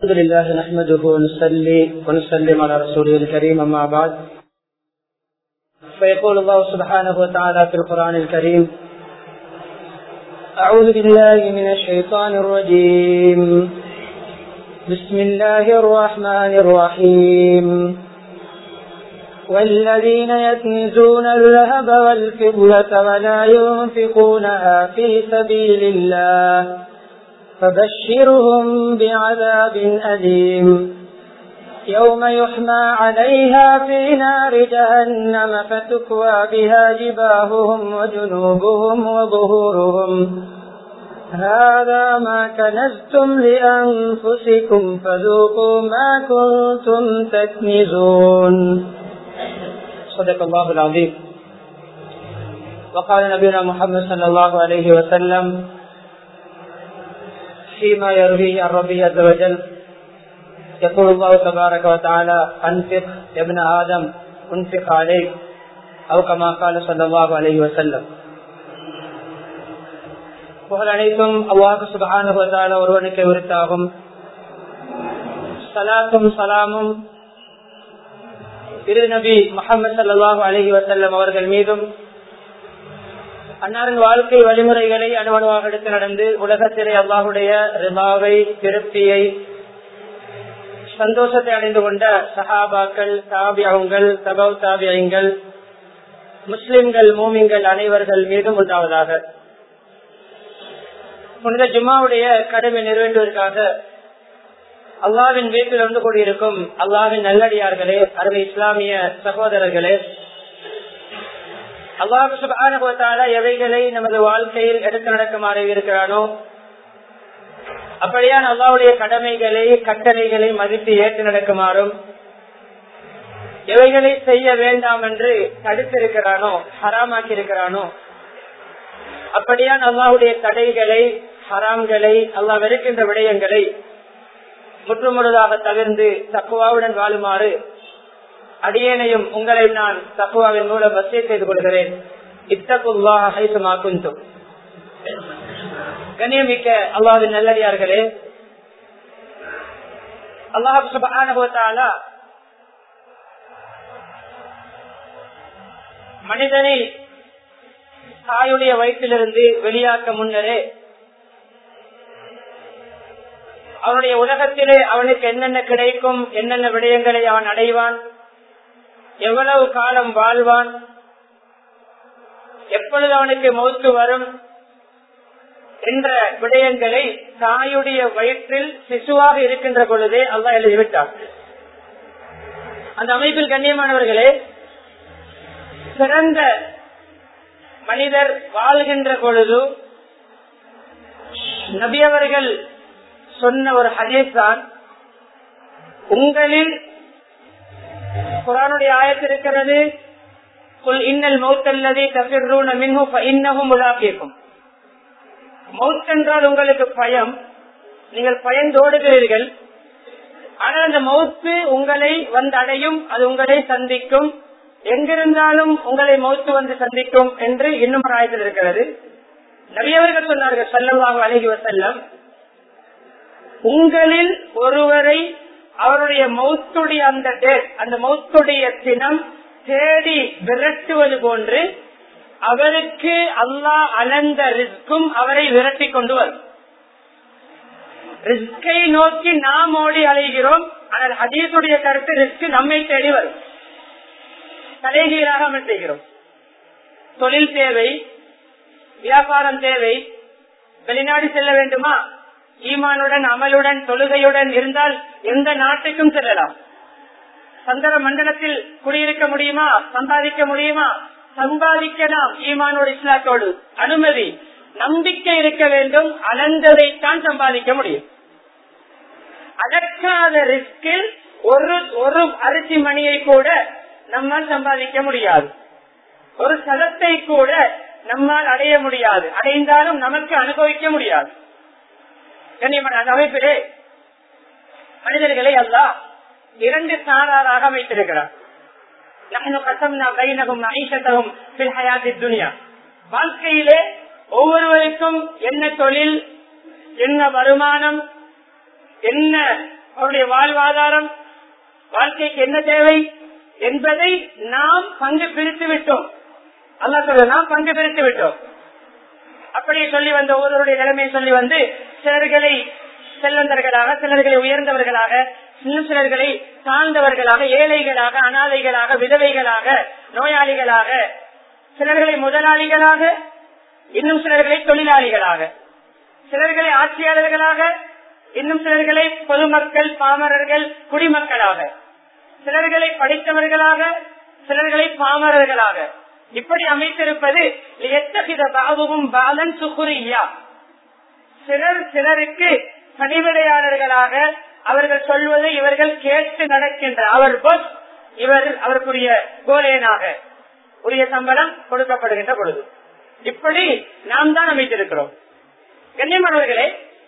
الحمد لله نحمده ونصلي ونسلم على رسوله الكريم أما بعد فيقول الله سبحانه وتعالى في القرآن الكريم أعوذ بالله من الشيطان الرجيم بسم الله الرحمن الرحيم والذين يكنزون الذهب والفضة ولا ينفقونها في سبيل الله فبشرهم بعذاب أليم يوم يحمى عليها في نار جهنم فتكوى بها جباههم وجنوبهم وظهورهم هذا ما كنزتم لأنفسكم فذوقوا ما كنتم تكنزون صدق الله العظيم وقال نبينا محمد صلى الله عليه وسلم فيما يرويه عن ربه عز وجل يقول الله تبارك وتعالى انفق يا ابن ادم انفق عليك او كما قال صلى الله عليه وسلم புகழ் அனைத்தும் அவ்வாறு சுபகான ஒருவனுக்கு உரித்தாகும் சலாத்தும் சலாமும் திரு நபி முகமது சல்லாஹூ அலஹி வசல்லம் அவர்கள் மீதும் அன்னாரின் வாழ்க்கை வழிமுறைகளை அணுவணுவாக எடுத்து நடந்து உலகத்திலே அல்லாஹுடைய ரிபாவை திருப்தியை சந்தோஷத்தை அடைந்து கொண்ட சஹாபாக்கள் தாபியங்கள் தபவ் தாபியங்கள் முஸ்லிம்கள் மூமிங்கள் அனைவர்கள் மீதும் உண்டாவதாக புனித ஜும்மாவுடைய கடமை நிறைவேற்றுவதற்காக அல்லாவின் வீட்டில் வந்து கூடியிருக்கும் அல்லாவின் நல்லடியார்களே அருமை இஸ்லாமிய சகோதரர்களே அல்லாஹு சுபான எவைகளை நமது வாழ்க்கையில் எடுத்து நடக்குமாறு இருக்கிறானோ அப்படியான் அல்லாவுடைய கடமைகளை கட்டளைகளை மதித்து ஏற்று நடக்குமாறும் எவைகளை செய்ய வேண்டாம் என்று தடுத்திருக்கிறானோ ஹராமாக்கி இருக்கிறானோ அப்படியான் அல்லாவுடைய தடைகளை ஹராம்களை அல்லா வெறுக்கின்ற விடயங்களை முற்றுமுழுதாக தவிர்ந்து தக்குவாவுடன் வாழுமாறு அடியேனையும் உங்களை நான் தக்குவாவின் மூலம் வசதி செய்து கொள்கிறேன் இத்தகுவாகும் கண்ணியமிக்க அல்லாவின் நல்லடியார்களே அல்லாஹால மனிதனை தாயுடைய வயிற்றிலிருந்து வெளியாக்க முன்னரே அவனுடைய உலகத்திலே அவனுக்கு என்னென்ன கிடைக்கும் என்னென்ன விடயங்களை அவன் அடைவான் எவ்வளவு காலம் வாழ்வான் எப்பொழுது அவனுக்கு மௌத்து வரும் என்ற விடயங்களை தாயுடைய வயிற்றில் சிசுவாக இருக்கின்ற பொழுதே அல்லா எழுதிவிட்டார் அந்த அமைப்பில் கண்ணியமானவர்களே சிறந்த மனிதர் வாழ்கின்ற பொழுது நபியவர்கள் சொன்ன ஒரு ஹதீஸ் தான் உங்களில் குரானுடைய ஆயத்து இருக்கிறது இன்னல் மௌத்தல்லதை தப்பிர்றூன மின்ஹு இன்னமும் உலாக்கியிருக்கும் மவுத் என்றால் உங்களுக்கு பயம் நீங்கள் பயந்தோடுகிறீர்கள் ஆனால் அந்த மவுத்து உங்களை வந்து அடையும் அது உங்களை சந்திக்கும் எங்கிருந்தாலும் உங்களை மவுத்து வந்து சந்திக்கும் என்று இன்னும் ஒரு ஆயத்தில் இருக்கிறது நிறையவர்கள் சொன்னார்கள் செல்லவாக அழகி செல்லம் உங்களில் ஒருவரை அவருடைய மௌத்துடைய அந்த டேட் அந்த மௌத்துடைய தினம் தேடி விரட்டுவது போன்று அவருக்கு அல்லாஹ் அலந்த ரிஸ்கும் அவரை விரட்டி கொண்டு வரும் ரிஸ்கை நோக்கி நாம் ஓடி அலைகிறோம் ஆனால் ஹதீசுடைய கருத்து ரிஸ்க் நம்மை தேடி வரும் தலைகீழாக அமல் செய்கிறோம் தொழில் தேவை வியாபாரம் தேவை வெளிநாடு செல்ல வேண்டுமா ஈமானுடன் அமலுடன் தொழுகையுடன் இருந்தால் எந்த நாட்டுக்கும் செல்லலாம் சந்திர மண்டலத்தில் குடியிருக்க முடியுமா சம்பாதிக்க முடியுமா சம்பாதிக்கலாம் ஈமானோடு இஸ்லாத்தோடு அனுமதி நம்பிக்கை இருக்க வேண்டும் அலந்ததைத்தான் சம்பாதிக்க முடியும் அடக்காத ரிஸ்கில் ஒரு ஒரு அரிசி மணியை கூட நம்மால் சம்பாதிக்க முடியாது ஒரு சதத்தை கூட நம்மால் அடைய முடியாது அடைந்தாலும் நமக்கு அனுபவிக்க முடியாது கண்ணியமான அமைப்பிலே மனிதர்களை அல்ல இரண்டு சாராராக வைத்திருக்கிறார் வாழ்க்கையிலே ஒவ்வொருவருக்கும் என்ன தொழில் என்ன வருமானம் என்ன அவருடைய வாழ்வாதாரம் வாழ்க்கைக்கு என்ன தேவை என்பதை நாம் பங்கு பிரித்து விட்டோம் அல்லா சொல்ல நாம் பங்கு பிரித்து விட்டோம் அப்படி சொல்லி வந்த ஒவ்வொருவருடைய நிலைமையை சொல்லி வந்து சிலர்களை செல்வந்தர்களாக சிலர்களை உயர்ந்தவர்களாக இன்னும் சிலர்களை தாழ்ந்தவர்களாக ஏழைகளாக அனாதைகளாக விதவைகளாக நோயாளிகளாக சிலர்களை முதலாளிகளாக இன்னும் சிலர்களை தொழிலாளிகளாக சிலர்களை ஆட்சியாளர்களாக இன்னும் சிலர்களை பொதுமக்கள் பாமரர்கள் குடிமக்களாக சிலர்களை படித்தவர்களாக சிலர்களை பாமரர்களாக இப்படி அமைத்திருப்பது எத்தகித பாபுவும் பாலன் சுகுரியா சிலர் சிலருக்கு பணிவிடையாளர்களாக அவர்கள் சொல்வதை இவர்கள் கேட்டு நடக்கின்ற அவர் பொஸ் இவர் அவருக்குரிய கோலேனாக உரிய சம்பளம் கொடுக்கப்படுகின்ற பொழுது இப்படி நாம் தான் அமைத்திருக்கிறோம் கண்ணியமானவர்களே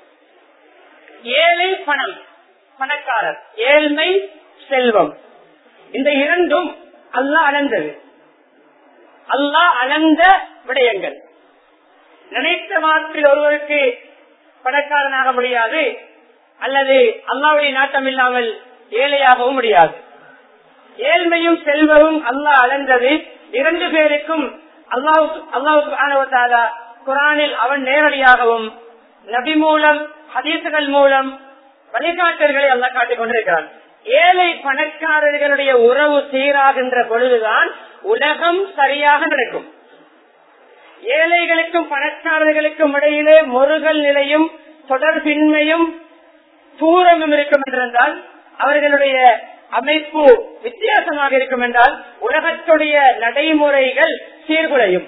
ஏழை பணம் பணக்காரர் ஏழ்மை செல்வம் இந்த இரண்டும் அல்லாஹ் அளந்தது அல்லாஹ் அளந்த விடயங்கள் நினைத்த மாதத்தில் ஒருவருக்கு பணக்காரனாக முடியாது அல்லது அல்லாவுடைய நாட்டம் இல்லாமல் ஏழையாகவும் முடியாது ஏழ்மையும் செல்வமும் அல்லாஹ் அளந்தது இரண்டு பேருக்கும் அல்லாஹு அல்லாஹு குரானில் அவன் நேரடியாகவும் நபி மூலம் ஹதீசுகள் மூலம் வழிகாட்டல்களை அல்லா காட்டிக் கொண்டிருக்கிறான் ஏழை பணக்காரர்களுடைய உறவு சீராகின்ற பொழுதுதான் உலகம் சரியாக நடக்கும் ஏழைகளுக்கும் பணக்காரர்களுக்கும் இடையிலே முருகல் நிலையும் தொடர்பின்மையும் தூரமும் இருக்கும் என்றிருந்தால் அவர்களுடைய அமைப்பு வித்தியாசமாக இருக்கும் என்றால் உலகத்துடைய நடைமுறைகள் சீர்குலையும்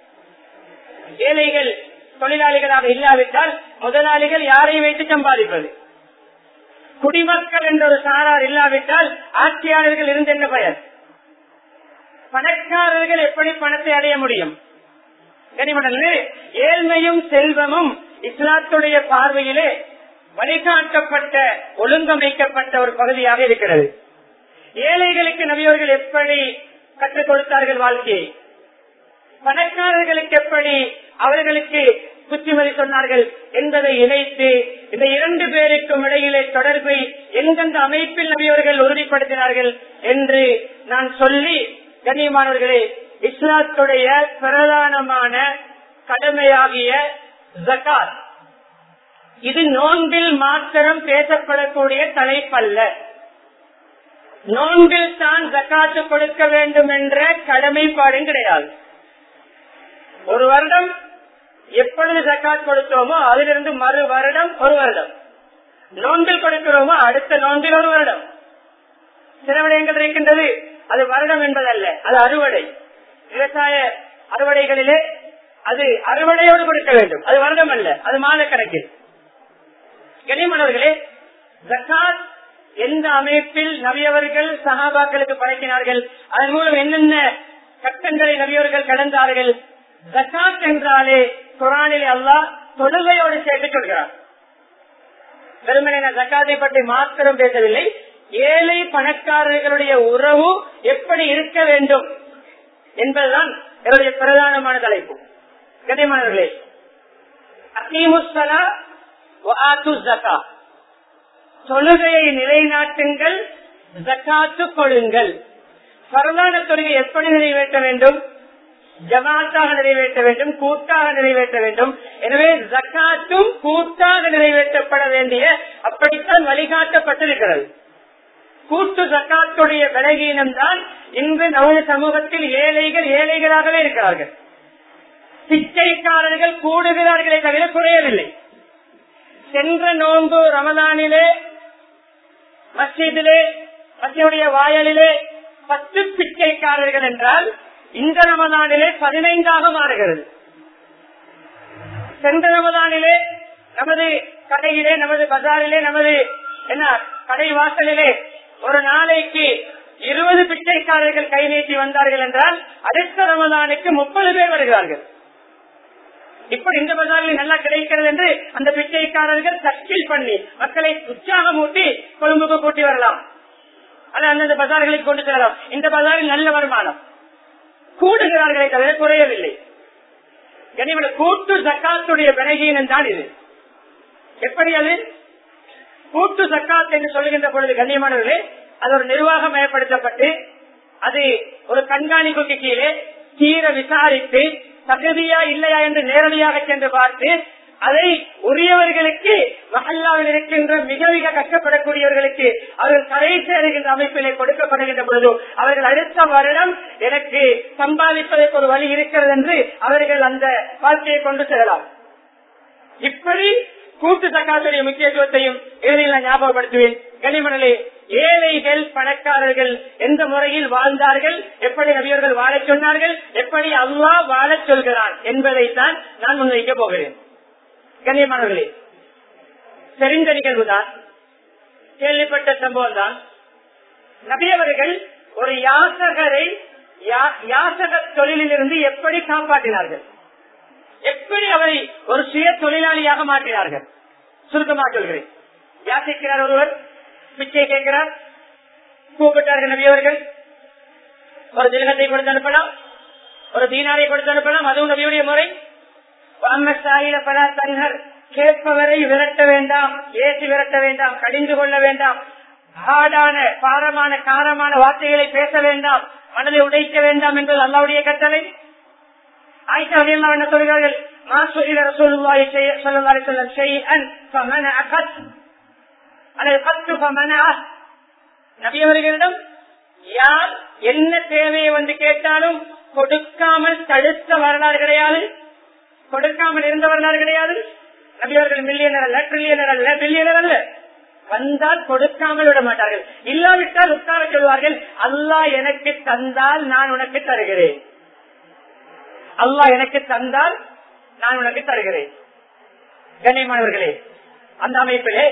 ஏழைகள் தொழிலாளிகளாக இல்லாவிட்டால் முதலாளிகள் யாரை வைத்து சம்பாதிப்பது குடிமக்கள் என்ற ஒரு சாரார் இல்லாவிட்டால் ஆட்சியாளர்கள் இருந்து என்ன பயன் பணக்காரர்கள் எப்படி பணத்தை அடைய முடியும் கனிமடலே ஏழ்மையும் செல்வமும் இஸ்லாத்துடைய பார்வையிலே வழிகாட்டப்பட்ட ஒழுங்கமைக்கப்பட்ட ஒரு பகுதியாக இருக்கிறது ஏழைகளுக்கு நபியவர்கள் எப்படி கற்றுக் கொடுத்தார்கள் வாழ்க்கையை பணக்காரர்களுக்கு எப்படி அவர்களுக்கு புத்திமதி சொன்னார்கள் என்பதை இணைத்து இந்த இரண்டு பேருக்கும் இடையிலே தொடர்பை எந்தெந்த அமைப்பில் நபியவர்கள் உறுதிப்படுத்தினார்கள் என்று நான் சொல்லி கண்ணியமானவர்களே இஸ்லாத்துடைய பிரதானமான கடமையாகிய ஜக்காத் இது நோன்பில் மாத்திரம் பேசப்படக்கூடிய தலைப்பல்ல நோன்பில் தான் ஜக்காத்து கொடுக்க வேண்டும் என்ற கடமைப்பாடும் கிடையாது ஒரு வருடம் எப்பொழுது ஜக்காத் கொடுத்தோமோ அதிலிருந்து மறு வருடம் ஒரு வருடம் நோன்பில் கொடுக்கிறோமோ அடுத்த நோன்பில் ஒரு வருடம் சில விடயங்கள் இருக்கின்றது அது வருடம் என்பதல்ல அது அறுவடை விவசாய அறுவடைகளிலே அது அறுவடையோடு கொடுக்க வேண்டும் அது வருடம் அல்ல அது மாத கணக்கில் கனிமணவர்களே ஜக்காத் எந்த அமைப்பில் நவியவர்கள் சகாபாக்களுக்கு பழக்கினார்கள் அதன் மூலம் என்னென்ன கட்டங்களை நவியவர்கள் கடந்தார்கள் ஜக்காத் என்றாலே குரானிலே அல்லாஹ் தொழுகையோடு சேர்த்து சொல்கிறார் வெறுமனே ஜக்காத்தை பற்றி மாத்திரம் பேசவில்லை ஏழை பணக்காரர்களுடைய உறவு எப்படி இருக்க வேண்டும் என்பதுதான் என்னுடைய பிரதானமான தலைப்பு கனிமானவர்களே அசீமுசலா ஜக்கா தொழுகையை நிலைநாட்டுங்கள் ஜக்காத்து கொள்ளுங்கள் பரதான தொழுகை எப்படி நிறைவேற்ற வேண்டும் ஜமாத்தாக நிறைவேற்ற வேண்டும் கூட்டாக நிறைவேற்ற வேண்டும் எனவே ஜக்காத்தும் கூட்டாக நிறைவேற்றப்பட வேண்டிய அப்படித்தான் வழிகாட்டப்பட்டிருக்கிறது கூட்டு ஜக்காத்துடைய விலகீனம் தான் இன்று நமது சமூகத்தில் ஏழைகள் ஏழைகளாகவே இருக்கிறார்கள் பிச்சைக்காரர்கள் கூடுகிறார்களே தவிர குறையவில்லை சென்ற நோன்பு ரமதானிலே மஸ்ஜிதிலே மத்தியுடைய வாயலிலே பத்து பிச்சைக்காரர்கள் என்றால் இந்த ரமதானிலே பதினைந்தாக மாறுகிறது சென்ற ரமதானிலே நமது கடையிலே நமது பஜாரிலே நமது என்ன கடை வாசலிலே ஒரு நாளைக்கு இருபது பிச்சைக்காரர்கள் கை நீட்டி வந்தார்கள் என்றால் அடுத்த ரமதானுக்கு முப்பது பேர் வருகிறார்கள் இப்படி இந்த பஜாரில் நல்லா கிடைக்கிறது என்று அந்த பிச்சைக்காரர்கள் தச்சில் பண்ணி மக்களை உற்சாகமூட்டி கொழும்புக்கு கூட்டி வரலாம் அது அந்தந்த பஜார்களுக்கு கொண்டு செல்லலாம் இந்த பஜாரில் நல்ல வருமானம் கூடுகிறார்களே தவிர குறையவில்லை கனிமல கூட்டு ஜக்காத்துடைய விலகீனம் தான் இது எப்படி அது கூட்டு சக்காத் என்று சொல்லுகின்ற பொழுது கண்ணியமானவர்களே அது ஒரு நிர்வாகம் ஏற்படுத்தப்பட்டு அது ஒரு கண்காணிப்புக்கு கீழே தீர விசாரித்து தகுதியா இல்லையா என்று நேரடியாக சென்று பார்த்து அதை உரியவர்களுக்கு மஹல்லாவில் இருக்கின்ற மிக மிக கஷ்டப்படக்கூடியவர்களுக்கு அவர்கள் கடைசி அறிகின்ற அமைப்பிலே கொடுக்கப்படுகின்ற பொழுது அவர்கள் அடுத்த வருடம் எனக்கு சம்பாதிப்பதற்கு ஒரு வழி இருக்கிறது என்று அவர்கள் அந்த வாழ்க்கையை கொண்டு செல்லலாம் இப்படி கூட்டு சக்காத்துடைய முக்கியத்துவத்தையும் இறுதியில் நான் ஞாபகப்படுத்துவேன் கனிமணலே ஏழைகள் பணக்காரர்கள் எந்த முறையில் வாழ்ந்தார்கள் எப்படி நபியர்கள் வாழச் சொன்னார்கள் எப்படி அல்லாஹ் வாழச் சொல்கிறான் என்பதைத்தான் நான் முன்வைக்க போகிறேன் கண்ணியமானவர்களே தெரிந்த நிகழ்வுதான் கேள்விப்பட்ட சம்பவம் தான் நபியவர்கள் ஒரு யாசகரை யா- யாசக தொழிலிலிருந்து எப்படி காப்பாற்றினார்கள் எப்படி அவரை ஒரு சுய தொழிலாளியாக மாற்றினார்கள் சுருக்கமாக சொல்கிறேன் யாசிக்கிறார் ஒருவர் பிச்சை கேட்கிறார் கூப்பிட்டார்கள் நபியவர்கள் ஒரு திலகத்தை கொடுத்து அனுப்பலாம் ஒரு தீனாரை கொடுத்து அனுப்பலாம் அதுவும் நபியுடைய முறை அம்மசாயில பல தன்னர் கேட்பவரை விரட்ட வேண்டாம் ஏசி விரட்ட வேண்டாம் கடிந்து கொள்ள வேண்டாம் ஹார்டான பாரமான காரமான வார்த்தைகளை பேச வேண்டாம் மனதை உடைக்க வேண்டாம் என்பது அல்லாவுடைய கட்டளை ஆயிஷா ரலியல்லாஹு அன்ஹா சொல்கிறார்கள் மா சுஇல ரசூலுல்லாஹி ஸல்லல்லாஹு அலைஹி வஸல்லம் ஷைஅன் ஃபமனஅ கத் அல்லது கத்து ஃபமனஅ நபி அவர்களிடம் யார் என்ன தேவையை வந்து கேட்டாலும் கொடுக்காமல் தடுத்த வரலாறு கிடையாது கொடுக்காமல் இருந்த வரலாறு கிடையாது நபி அவர்கள் மில்லியனர் அல்ல ட்ரில்லியனர் அல்ல பில்லியனர் அல்ல வந்தால் கொடுக்காமல் விட மாட்டார்கள் இல்லாவிட்டால் உட்கார சொல்வார்கள் அல்லாஹ் எனக்கு தந்தால் நான் உனக்கு தருகிறேன் அல்லாஹ் எனக்கு தந்தால் நான் உனக்கு தருகிறேன் கண்ணியமானவர்களே அந்த அமைப்பிலே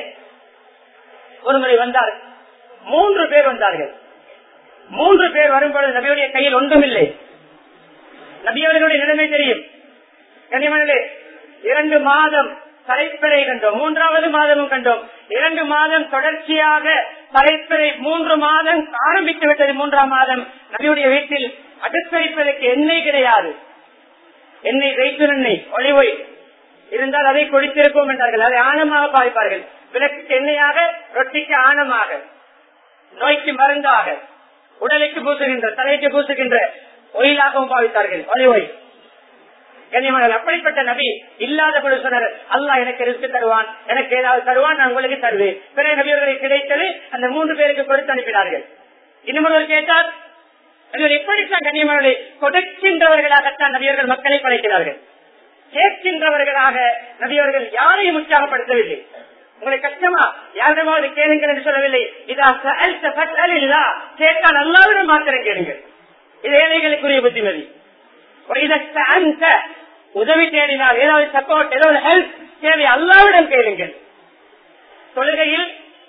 ஒருமுறை வந்தார் மூன்று பேர் வந்தார்கள் மூன்று பேர் வரும்பொழுது நபியுடைய கையில் ஒன்றுமில்லை நபியவர்களுடைய நிலைமை தெரியும் கண்ணியமானே இரண்டு மாதம் தலைப்பிறை கண்டோம் மூன்றாவது மாதமும் கண்டோம் இரண்டு மாதம் தொடர்ச்சியாக தலைப்பிறை மூன்று மாதம் ஆரம்பித்து விட்டது மூன்றாம் மாதம் நபியுடைய வீட்டில் அடுப்பறிப்பதற்கு எண்ணெய் கிடையாது எண்ணெய் வைத்து எண்ணெய் ஒளிவை இருந்தால் அதை குடித்திருப்போம் என்றார்கள் அதை ஆழமாக பாய்ப்பார்கள் விளக்குக்கு எண்ணெயாக ரொட்டிக்கு ஆழமாக நோய்க்கு மருந்தாக உடலுக்கு பூசுகின்ற தலைக்கு பூசுகின்ற ஒயிலாகவும் பாவித்தார்கள் ஒளிவை கண்ணியமான அப்படிப்பட்ட நபி இல்லாத பொழுது சொன்னார் அல்லாஹ் எனக்கு ரிஸ்க் தருவான் எனக்கு ஏதாவது தருவான் நான் உங்களுக்கு தருவேன் பிற நபியர்களை கிடைத்தது அந்த மூன்று பேருக்கு கொடுத்து அனுப்பினார்கள் இன்னும் ஒருவர் கேட்டார் இவர் எப்படித்தான் கண்ணியமானவர்களை கொடுக்கின்றவர்களாகத்தான் நபியர்கள் மக்களை படைக்கிறார்கள் கேட்கின்றவர்களாக நபியவர்கள் யாரையும் உற்சாகப்படுத்தவில்லை உங்களுக்கு கஷ்டமா யாரிடமாவது கேளுங்கள் என்று சொல்லவில்லை இதா சஅல்த ஃபஸ்அலில்லா. கேட்டால் அல்லாவிடம் மாத்திரம் கேளுங்கள் இது ஏழைகளுக்குரிய புத்திமதி وإذا استعنت உதவி தேடினால் ஏதாவது சப்போர்ட் ஏதாவது ஹெல்ப் தேவை அல்லாவிடம் கேளுங்கள் தொழுகையில்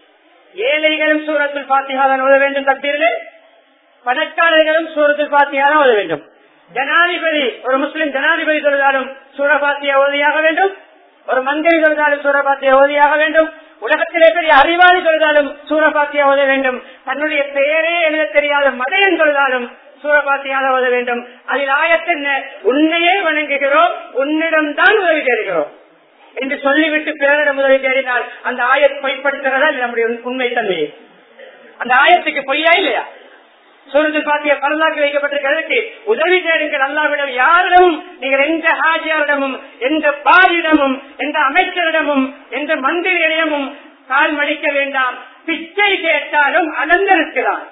ஏழைகளும் சூரத்தில் பாத்தியாதான் உதவ வேண்டும் தப்பீர்கள் பணக்காரர்களும் சூரத்தில் பாத்தியாதான் உதவ வேண்டும் ஜனாதிபதி ஒரு முஸ்லிம் ஜனாதிபதி தொழுதாலும் சூரபாத்திய ஓதியாக வேண்டும் ஒரு மந்திரி தொழுதாலும் சூரபாத்திய ஓதியாக வேண்டும் உலகத்திலே பெரிய அறிவாளி தொழுதாலும் சூரபாத்தியா ஓத வேண்டும் தன்னுடைய பெயரே எழுத தெரியாத மதையன் தொழுதாலும் சூரபாத்தியாக ஓத வேண்டும் அதில் ஆயத்தென்ன உன்னையே வணங்குகிறோம் உன்னிடம் தான் உதவி தேடுகிறோம் என்று சொல்லிவிட்டு பிறரிடம் உதவி தேடினால் அந்த ஆயத் பொய்ப்படுத்துகிறதா இது நம்முடைய உண்மை தன்மையை அந்த ஆயத்துக்கு பொய்யா இல்லையா சூரத்தில் பாத்திய பரலாக்கு வைக்கப்பட்டிருக்கிறதுக்கு உதவி தேடுங்கள் அல்லாவிடம் யாரிடமும் நீங்கள் எந்த ஹாஜியாரிடமும் எந்த பாரிடமும் எந்த அமைச்சரிடமும் எந்த மந்திரியிடமும் கால் மடிக்க வேண்டாம் பிச்சை கேட்டாலும் அலங்கரிக்கிறார்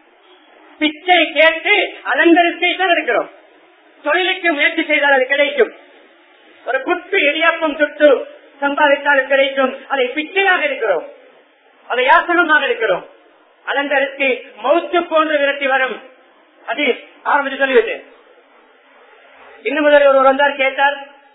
பிச்சை கேட்டு அலங்கரித்தை தான் இருக்கிறோம் தொழிலுக்கு முயற்சி செய்தால் அது கிடைக்கும் ஒரு குத்து இடியாப்பம் சுட்டு சம்பாதித்தால் கிடைக்கும் அதை பிச்சையாக இருக்கிறோம் அதை யாசகமாக இருக்கிறோம் அலங்கரித்து மௌத்து போன்று விரட்டி வரும் அது ஆரம்பித்து சொல்லிவிட்டேன் இன்னும் முதல் ஒருவர் வந்தார் கேட்டார்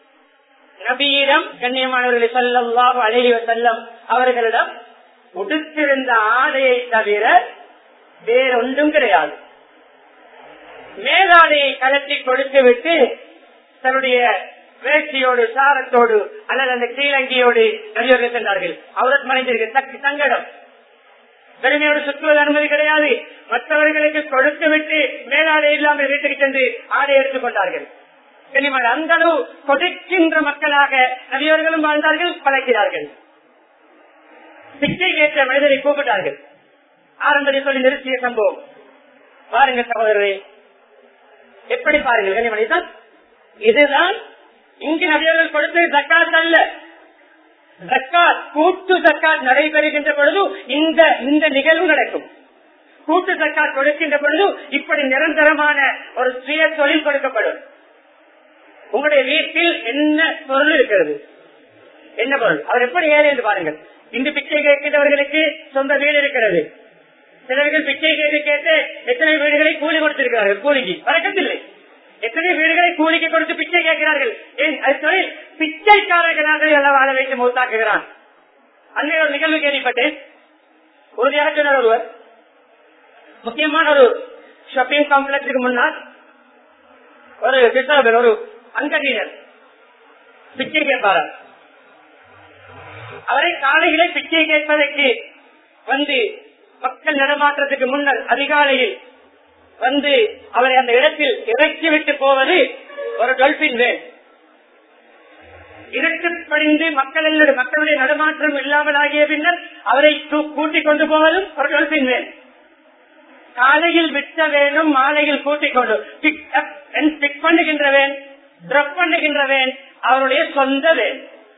நபியிடம் கண்ணியமானவர்களை செல்லல்லாஹு அழகி செல்லம் அவர்களிடம் உடுத்திருந்த ஆடையை தவிர வேறொன்றும் கிடையாது மேலாடையை கலட்டி கொடுத்து விட்டு தன்னுடைய வேட்சியோடு சாரத்தோடு அல்லது அந்த கீழங்கியோடு நடிகர்கள் சென்றார்கள் அவரது மறைந்திருக்கு சக்தி சங்கடம் பெருமையோடு சுற்றுவது அனுமதி கிடையாது மற்றவர்களுக்கு கொடுத்து விட்டு மேலாடை இல்லாமல் வீட்டுக்கு சென்று ஆடை எடுத்துக் கொண்டார்கள் கனிமன் அந்த அளவு கொடுக்கின்ற மக்களாக நபியவர்களும் வாழ்ந்தார்கள் பழக்கிறார்கள் பிச்சை கேட்ட மனிதரை கூப்பிட்டார்கள் ஆரம்பத்தில் சொல்லி நிறுத்திய சம்பவம் பாருங்க சகோதரரே எப்படி பாருங்கள் கனிமணிதான் இதுதான் இங்கு நபியர்கள் கொடுத்தது ஜக்காத் அல்ல ஜக்காத் கூட்டு ஜக்காத் நடைபெறுகின்ற பொழுது இந்த இந்த நிகழ்வு நடக்கும் கூட்டு ஜக்காத் கொடுக்கின்ற பொழுது இப்படி நிரந்தரமான ஒரு சுய தொழில் கொடுக்கப்படும் உங்களுடைய வீட்டில் என்ன பொருள் இருக்கிறது என்ன பொருள் அவர் எப்படி ஏழை என்று பாருங்கள் இந்த பிச்சை கேட்கின்றவர்களுக்கு சொந்த வீடு இருக்கிறது சிலர்கள் பிச்சை கேட்டு கேட்டு எத்தனை வீடுகளை கூலி கொடுத்திருக்கிறார்கள் கூலிக்கு வழக்கத்தில்லை எத்தனை வீடுகளை கூலிக்கு கொடுத்து பிச்சை கேட்கிறார்கள் ஏன் அது தொழில் பிச்சைக்காரர்களாக எல்லாம் வாழ வைத்து மூத்தாக்குகிறான் அன்னை ஒரு நிகழ்வு கேள்விப்பட்டேன் உறுதியாக சொன்னார் ஒருவர் முக்கியமான ஒரு ஷாப்பிங் காம்ப்ளெக்ஸுக்கு முன்னால் ஒரு பிசாபர் ஒரு அங்கடியினர் பிச்சை கேட்பாரா அவரை காலையிலே பிச்சை கேட்பதற்கு வந்து மக்கள் நடமாற்றத்துக்கு முன்னர் அதிகாலையில் வந்து அவரை அந்த இடத்தில் இறக்கி விட்டு போவது ஒரு டொல்பின் வேன் இதற்கு படிந்து மக்கள் எல்லோரும் மக்களுடைய நடமாற்றம் இல்லாமல் ஆகிய பின்னர் அவரை கூ- கூட்டிக் கொண்டு போவதும் ஒரு டொல்பின் வேன் காலையில் விட்ட வேணும் மாலையில் கூட்டிக் கொண்டு பிக் அப் and பிக் பண்ணுகின்ற வேன் ட்ரப் பண்ணுகின்ற வேன் அவருடைய சொந்த வேன்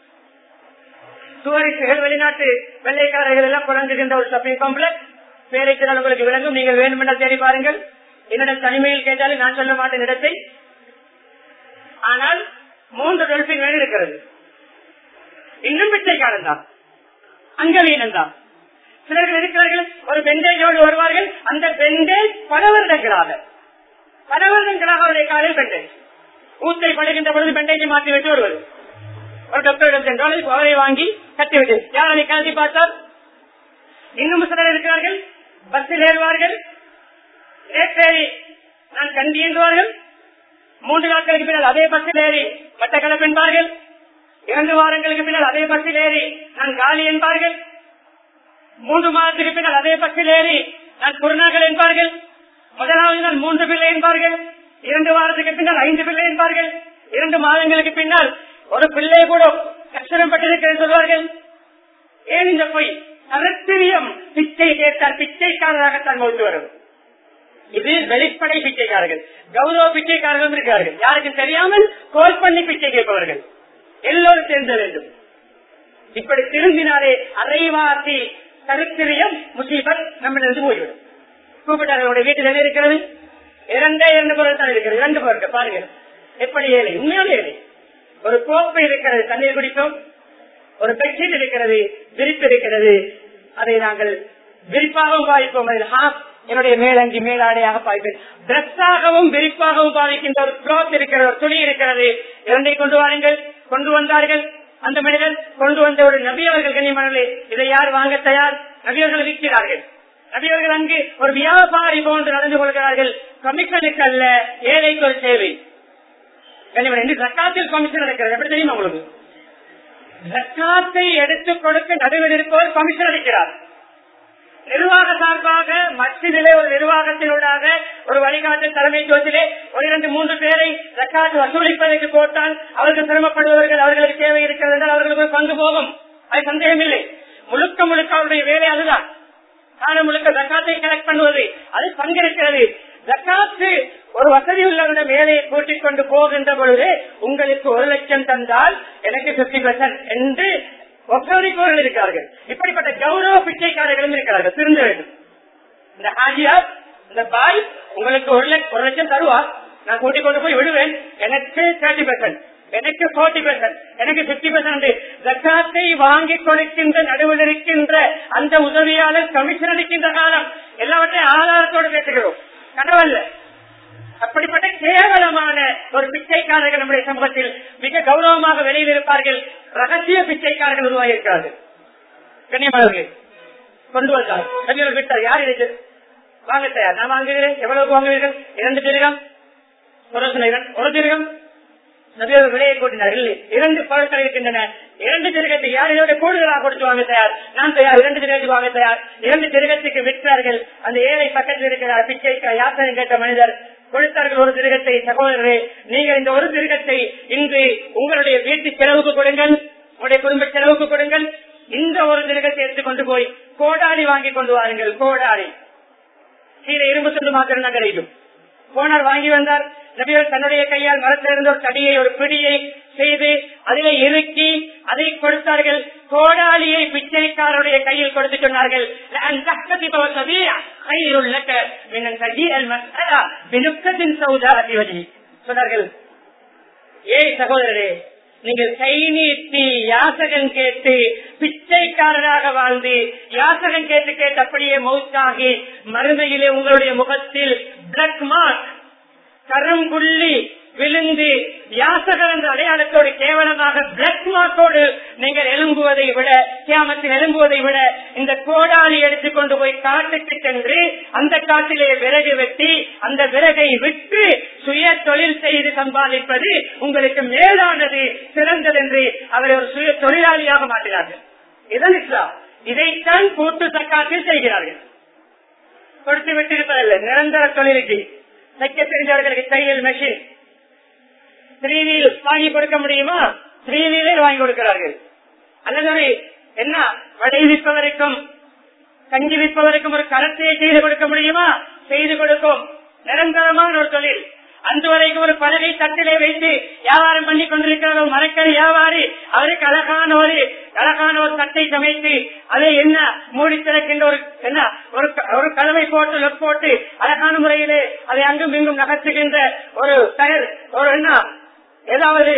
டூரிஸ்டுகள் வெளிநாட்டு வெள்ளைக்காரர்கள் எல்லாம் புழங்குகின்ற ஒரு ஷாப்பிங் காம்ப்ளெக்ஸ் பேரைத்தினால் உங்களுக்கு விளங்கும் நீங்கள் வேண்டுமென்றால் தேடி பாருங்கள் என்னிடம் தனிமையில் கேட்டாலும் நான் சொல்ல மாட்டேன் இடத்தை ஆனால் மூன்று டொல்பின் வேன் இருக்கிறது இன்னும் பிச்சைக்காரன் தான் அங்கவீனன் தான் சிலர்கள் இருக்கிறார்கள் ஒரு பெண்டேஜோடு வருவார்கள் அந்த பெண்டேஜ் பல வருடங்களாக பல வருடங்களாக அவருடைய காலில் பெண்டேஜ் ஊத்தை படுகின்ற பொழுது பெண்டேஜை மாற்றி விட்டு வருவது ஒரு டாக்டரிடம் சென்றால் அவரை வாங்கி கட்டிவிட்டு யார் அதை கழட்டி பார்த்தால் இன்னும் சிலர் இருக்கிறார்கள் பஸ்ஸில் ஏறுவார்கள் நேற்றேறி நான் கண்டி என்றுவார்கள் மூன்று நாட்களுக்கு பின்னால் அதே பஸ்ஸில் ஏறி மட்டக்களப்பு என்பார்கள் இரண்டு வாரங்களுக்கு பின்னால் அதே பஸ்ஸில் ஏறி நான் காலி என்பார்கள் மூன்று மாதத்துக்கு பின்னால் அதே பஸ்ஸில் ஏறி நான் குருநாகள் என்பார்கள் முதலாவது நாள் மூன்று பிள்ளை என்பார்கள் இரண்டு வாரத்துக்கு பின்னால் ஐந்து பிள்ளை என்பார்கள் இரண்டு மாதங்களுக்கு பின்னால் ஒரு பிள்ளை கூட கஷ்டம் பட்டிருக்கிறது சொல்வார்கள் ஏன் இந்த பொய் கருத்திரியம் பிச்சை கேட்டால் பிச்சைக்காரராகத்தான் மௌத்து வரும் இது வெளிப்படை பிச்சைக்காரர்கள் கௌரவ பிச்சைக்காரர்கள் இருக்கிறார்கள் யாருக்கும் தெரியாமல் கோல் பண்ணி பிச்சை கேட்பவர்கள் எல்லோரும் தெரிந்த வேண்டும் இப்படி திரும்பினாலே அரைவாசி கருத்திரியம் முசீபத் நம்மிலிருந்து போய்விடும் கூப்பிட்டார்களுடைய வீட்டில் என்ன இருக்கிறது இரண்டே இரண்டு பொருள் தான் இருக்கிறது இரண்டு பொருட்கள் பாருங்க எப்படி ஏழை உண்மையான ஏழை ஒரு கோப்பை இருக்கிறது தண்ணீர் குடிக்கும் ஒரு பெட்ஷீட் இருக்கிறது விரிப்பு இருக்கிறது அதை நாங்கள் விரிப்பாகவும் பாவிப்போம் அதில் half என்னுடைய மேலங்கி மேலாடையாக பாய்ப்பேன் டிரெஸ்ஸாகவும் விரிப்பாகவும் பாவிக்கின்ற ஒரு கிளாத் இருக்கிறது ஒரு துணி இருக்கிறது இரண்டை கொண்டு வாருங்கள் கொண்டு வந்தார்கள் அந்த மனிதர் கொண்டு வந்த ஒரு நபி அவர்கள் கண்ணியமானே இதை யார் வாங்க தயார் நபியர்கள் விற்கிறார்கள் நபியர்கள் அங்கு ஒரு வியாபாரி போன்று நடந்து கொள்கிறார்கள் கமிஷனுக்கு அல்ல ஏழைக்கு ஒரு சேவை கண்ணியமான இன்று ஜக்காத்தில் கமிஷன் நடக்கிறது எப்படி தெரியுமா உங்களுக்கு ஜக்காத்தை எடுத்துக் கொடுக்க நடுவில் இருப்பவர் கமிஷன் அளிக்கிறார் நிர்வாக சார்பாக மத்தியிலே ஒரு நிர்வாகத்தினூடாக ஒரு வழிகாட்டு தலைமைத்துவத்திலே ஒரு இரண்டு மூன்று பேரை ஜக்காத்து வசூலிப்பதற்கு போட்டால் அவர்கள் சிரமப்படுபவர்கள் அவர்களுக்கு தேவை இருக்கிறது என்றால் அவர்களுக்கு ஒரு பங்கு போகும் அது சந்தேகமில்லை முழுக்க முழுக்க அவருடைய வேலை அதுதான் காலம் முழுக்க ஜக்காத்தை கலெக்ட் பண்ணுவது அது பங்கிருக்கிறது ஜக்காத்து ஒரு வசதி உள்ளவரிடம் வேலையை கூட்டிக் கொண்டு போகின்ற பொழுது உங்களுக்கு ஒரு லட்சம் தந்தால் எனக்கு பிப்டி பெர்சன்ட் என்று ஒப்படைப்பவர்கள் இருக்கிறார்கள் இப்படிப்பட்ட கௌரவ பிச்சைக்காரர்களும் இருக்கிறார்கள் திருந்த வேண்டும் இந்த ஹாஜியார் இந்த பாய் உங்களுக்கு ஒரு லட்சம் ஒரு லட்சம் தருவார் நான் கூட்டிக் கொண்டு போய் விடுவேன் எனக்கு தேர்ட்டி பெர்சன்ட் எனக்கு போர்ட்டி பெர்சன்ட் எனக்கு பிப்டி பெர்சன்ட் ஜக்காத்தை வாங்கி கொடுக்கின்ற நடுவில் இருக்கின்ற அந்த உதவியாளர் கமிஷன் அளிக்கின்ற காலம் எல்லாவற்றையும் ஆதாரத்தோடு பேசுகிறோம் கனவல்ல அப்படிப்பட்ட கேவலமான ஒரு பிச்சைக்காரர்கள் நம்முடைய சமூகத்தில் மிக கௌரவமாக வெளியில் இருப்பார்கள் ரகசிய பிச்சைக்காரர்கள் உருவாகியிருக்கிறார்கள் கண்ணியமானவர்கள் கொண்டு வந்தார் நபியர்கள் விட்டார் யார் இது வாங்க தயார் நான் வாங்குகிறேன் எவ்வளவு வாங்குவீர்கள் இரண்டு திருகம் ஒரு சில- ஒரு திருகம் நபியர்கள் விலையை கூட்டினார் இல்லை இரண்டு பொருட்கள் இருக்கின்றன இரண்டு திருகத்தை யார் இதோட கூடுதலாக கொடுத்து வாங்க தயார் நான் தயார் இரண்டு திருகத்துக்கு வாங்க தயார் இரண்டு திருகத்துக்கு விற்றார்கள் அந்த ஏழை பக்கத்தில் இருக்கிறார் பிச்சைக்கு யாத்திரை கேட்ட மனிதர் கொடுத்தார்கள் ஒரு திருகத்தை சகோதரரே நீங்கள் இந்த ஒரு திருகத்தை இன்று உங்களுடைய வீட்டு செலவுக்கு கொடுங்கள் உங்களுடைய குடும்ப செலவுக்கு கொடுங்கள் இந்த ஒரு தினத்தை எடுத்துக் கொண்டு போய் கோடாரி வாங்கி கொண்டு வாருங்கள் கோடாரி கீழே இரும்பு துண்டு மாத்திரம் தான் கிடைக்கும் போனார் வாங்கி வந்தார் நபிகள் தன்னுடைய கையால் மரத்திலிருந்து ஒரு தடியை ஒரு பிடியை செய்து அதிலே இறுக்கி அதை கொடுத்தார்கள் கோடாலியை பிச்சைக்காரருடைய கையில் கொடுத்து சொன்னார்கள் "லஅன் தஹ்ததிப வஸபிய கைருல் லக மின் அன் தஜீஅல் மஸ்அலா பினுக்கத்தின் சௌதாஅத்தி வஜி." சொன்னார்கள் ஏய் சகோதரரே நீங்கள் கை நீட்டி யாசகம் கேட்டு பிச்சைக்காரராக வாழ்ந்து யாசகம் கேட்டு கேட்டு அப்படியே மௌத்தாகி மறுமையிலே உங்களுடைய முகத்தில் பிளக் மார்க் கரும்புள்ளி விழுந்து யாசகர் என்ற அடையாளத்தோடு கேவலமாக பிளக் மார்க்கோடு நீங்கள் எழும்புவதை விட கியாமத்தில் எழும்புவதை விட இந்த கோடாலி எடுத்துக்கொண்டு போய் காட்டுக்கு சென்று அந்த காட்டிலே விறகு வெட்டி அந்த விறகை விட்டு சுய தொழில் செய்து சம்பாதிப்பது உங்களுக்கு மேலானது சிறந்தது என்று அவரை ஒரு சுய தொழிலாளியாக மாற்றினார்கள் இதன் இஸ்லாம் இதைத்தான் கூட்டு சக்காத்தில் செய்கிறார்கள் கொடுத்து விட்டிருப்பதில்லை நிரந்தர தொழிலுக்கு தைக்க தெரிஞ்சவர்களுக்கு தையல் மெஷின் த்ரீ வீல் வாங்கி கொடுக்க முடியுமா த்ரீ வீலே வாங்கி கொடுக்கிறார்கள் அல்லது ஒரு என்ன வடை விற்பவருக்கும் கஞ்சி விற்பவருக்கும் ஒரு கரத்தையை செய்து கொடுக்க முடியுமா செய்து கொடுக்கும் நிரந்தரமான ஒரு தொழில் அந்த வரைக்கும் ஒரு பலகை தட்டிலே வைத்து வியாபாரம் பண்ணி கொண்டிருக்கிற ஒரு மரக்கறி வியாபாரி அவருக்கு அழகான ஒரு அழகான ஒரு தட்டை சமைத்து அதை என்ன மூடி திறக்கின்ற ஒரு என்ன ஒரு க- ஒரு கலவை போட்டு லொக் போட்டு அழகான முறையிலே அதை அங்கும் இங்கும் நகர்த்துகின்ற ஒரு டயர் ஒரு என்ன ஏதாவது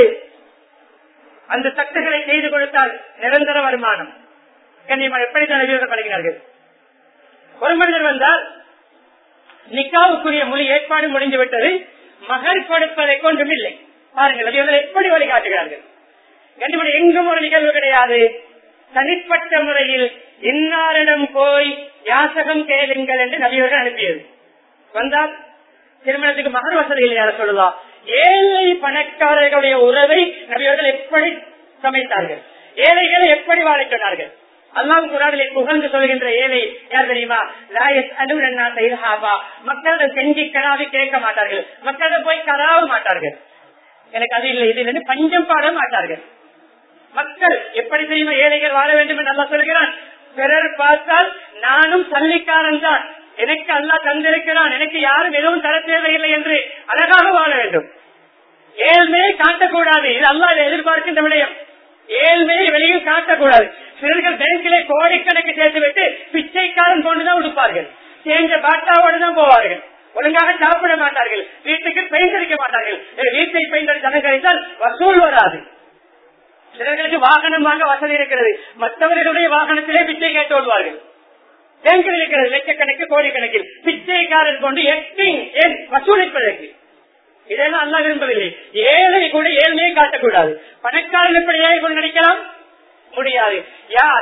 அந்த தட்டுகளை செய்து கொடுத்தால் நிரந்தர வருமானம் கண்ணியமாக எப்படித்தான் விவரப்படுகிறார்கள் ஒரு மனிதர் வந்தால் நிக்காவுக்குரிய மொழி ஏற்பாடு முடிந்து விட்டது மகர் கொடுப்பதை கொண்டும் இல்லை பாருங்கள் இவர்கள் எப்படி வழிகாட்டுகிறார்கள் கண்டிப்பாக எங்கும் ஒரு நிகழ்வு கிடையாது தனிப்பட்ட முறையில் இன்னாரிடம் போய் யாசகம் கேளுங்கள் என்று நபியவர்கள் அனுப்பியது வந்தால் திருமணத்துக்கு மகர் வசதி இல்லையா சொல்லலாம் ஏழை பணக்காரர்களுடைய உறவை நபியவர்கள் எப்படி சமைத்தார்கள் ஏழைகளை எப்படி வாழ சொன்னார்கள் அல்லாஹ் குரானிலே புகழ்ந்து சொல்கின்ற ஏழை யார் தெரியுமா லாயஸ் அலுவலன்னா செய்தாபா மக்களிடம் செஞ்சு கராவி கேட்க மாட்டார்கள் மக்களிடம் போய் கராவ மாட்டார்கள் எனக்கு அது இல்லை இது இல்லைன்னு பஞ்சம் பாட மாட்டார்கள் மக்கள் எப்படி தெரியுமா ஏழைகள் வாழ வேண்டும் என்று நல்லா சொல்கிறான் பிறர் பார்த்தால் நானும் சல்லிக்காரன் தான் எனக்கு அல்லாஹ் தந்திருக்கிறான் எனக்கு யாரும் எதுவும் தர தேவையில்லை என்று அழகாக வாழ வேண்டும் ஏழ்மையை காட்டக்கூடாது இது அல்லாஹ் எதிர்பார்க்கின்ற விடயம் ஏழ்மையை வெளியில் காட்டக்கூடாது சிலர்கள் பேங்கிலே கோடிக்கணக்கு சேர்த்து விட்டு பிச்சைக்காரன் கொண்டுதான் உடுப்பார்கள் சேர்ந்த பாட்டாவோடு தான் போவார்கள் ஒழுங்காக சாப்பிட மாட்டார்கள் வீட்டுக்கு பெயிண்ட் அடிக்க மாட்டார்கள் வீட்டை பெயிண்ட் அடித்து அலங்கரித்தால் வசூல் வராது சிலர்களுக்கு வாகனம் வாங்க வசதி இருக்கிறது மற்றவர்களுடைய வாகனத்திலே பிச்சை கேட்டு வருவார்கள் பேங்கில் இருக்கிறது லட்சக்கணக்கு கோடிக்கணக்கில் பிச்சைக்காரன் கொண்டு எட்டிங் ஏன் வசூலிப்பதற்கு இதெல்லாம் அல்லா விரும்பவில்லை ஏழை கூட ஏழ்மையை காட்டக்கூடாது பணக்காரன் எப்படி ஏழை கொண்டு நடிக்கலாம் முடியாது யார்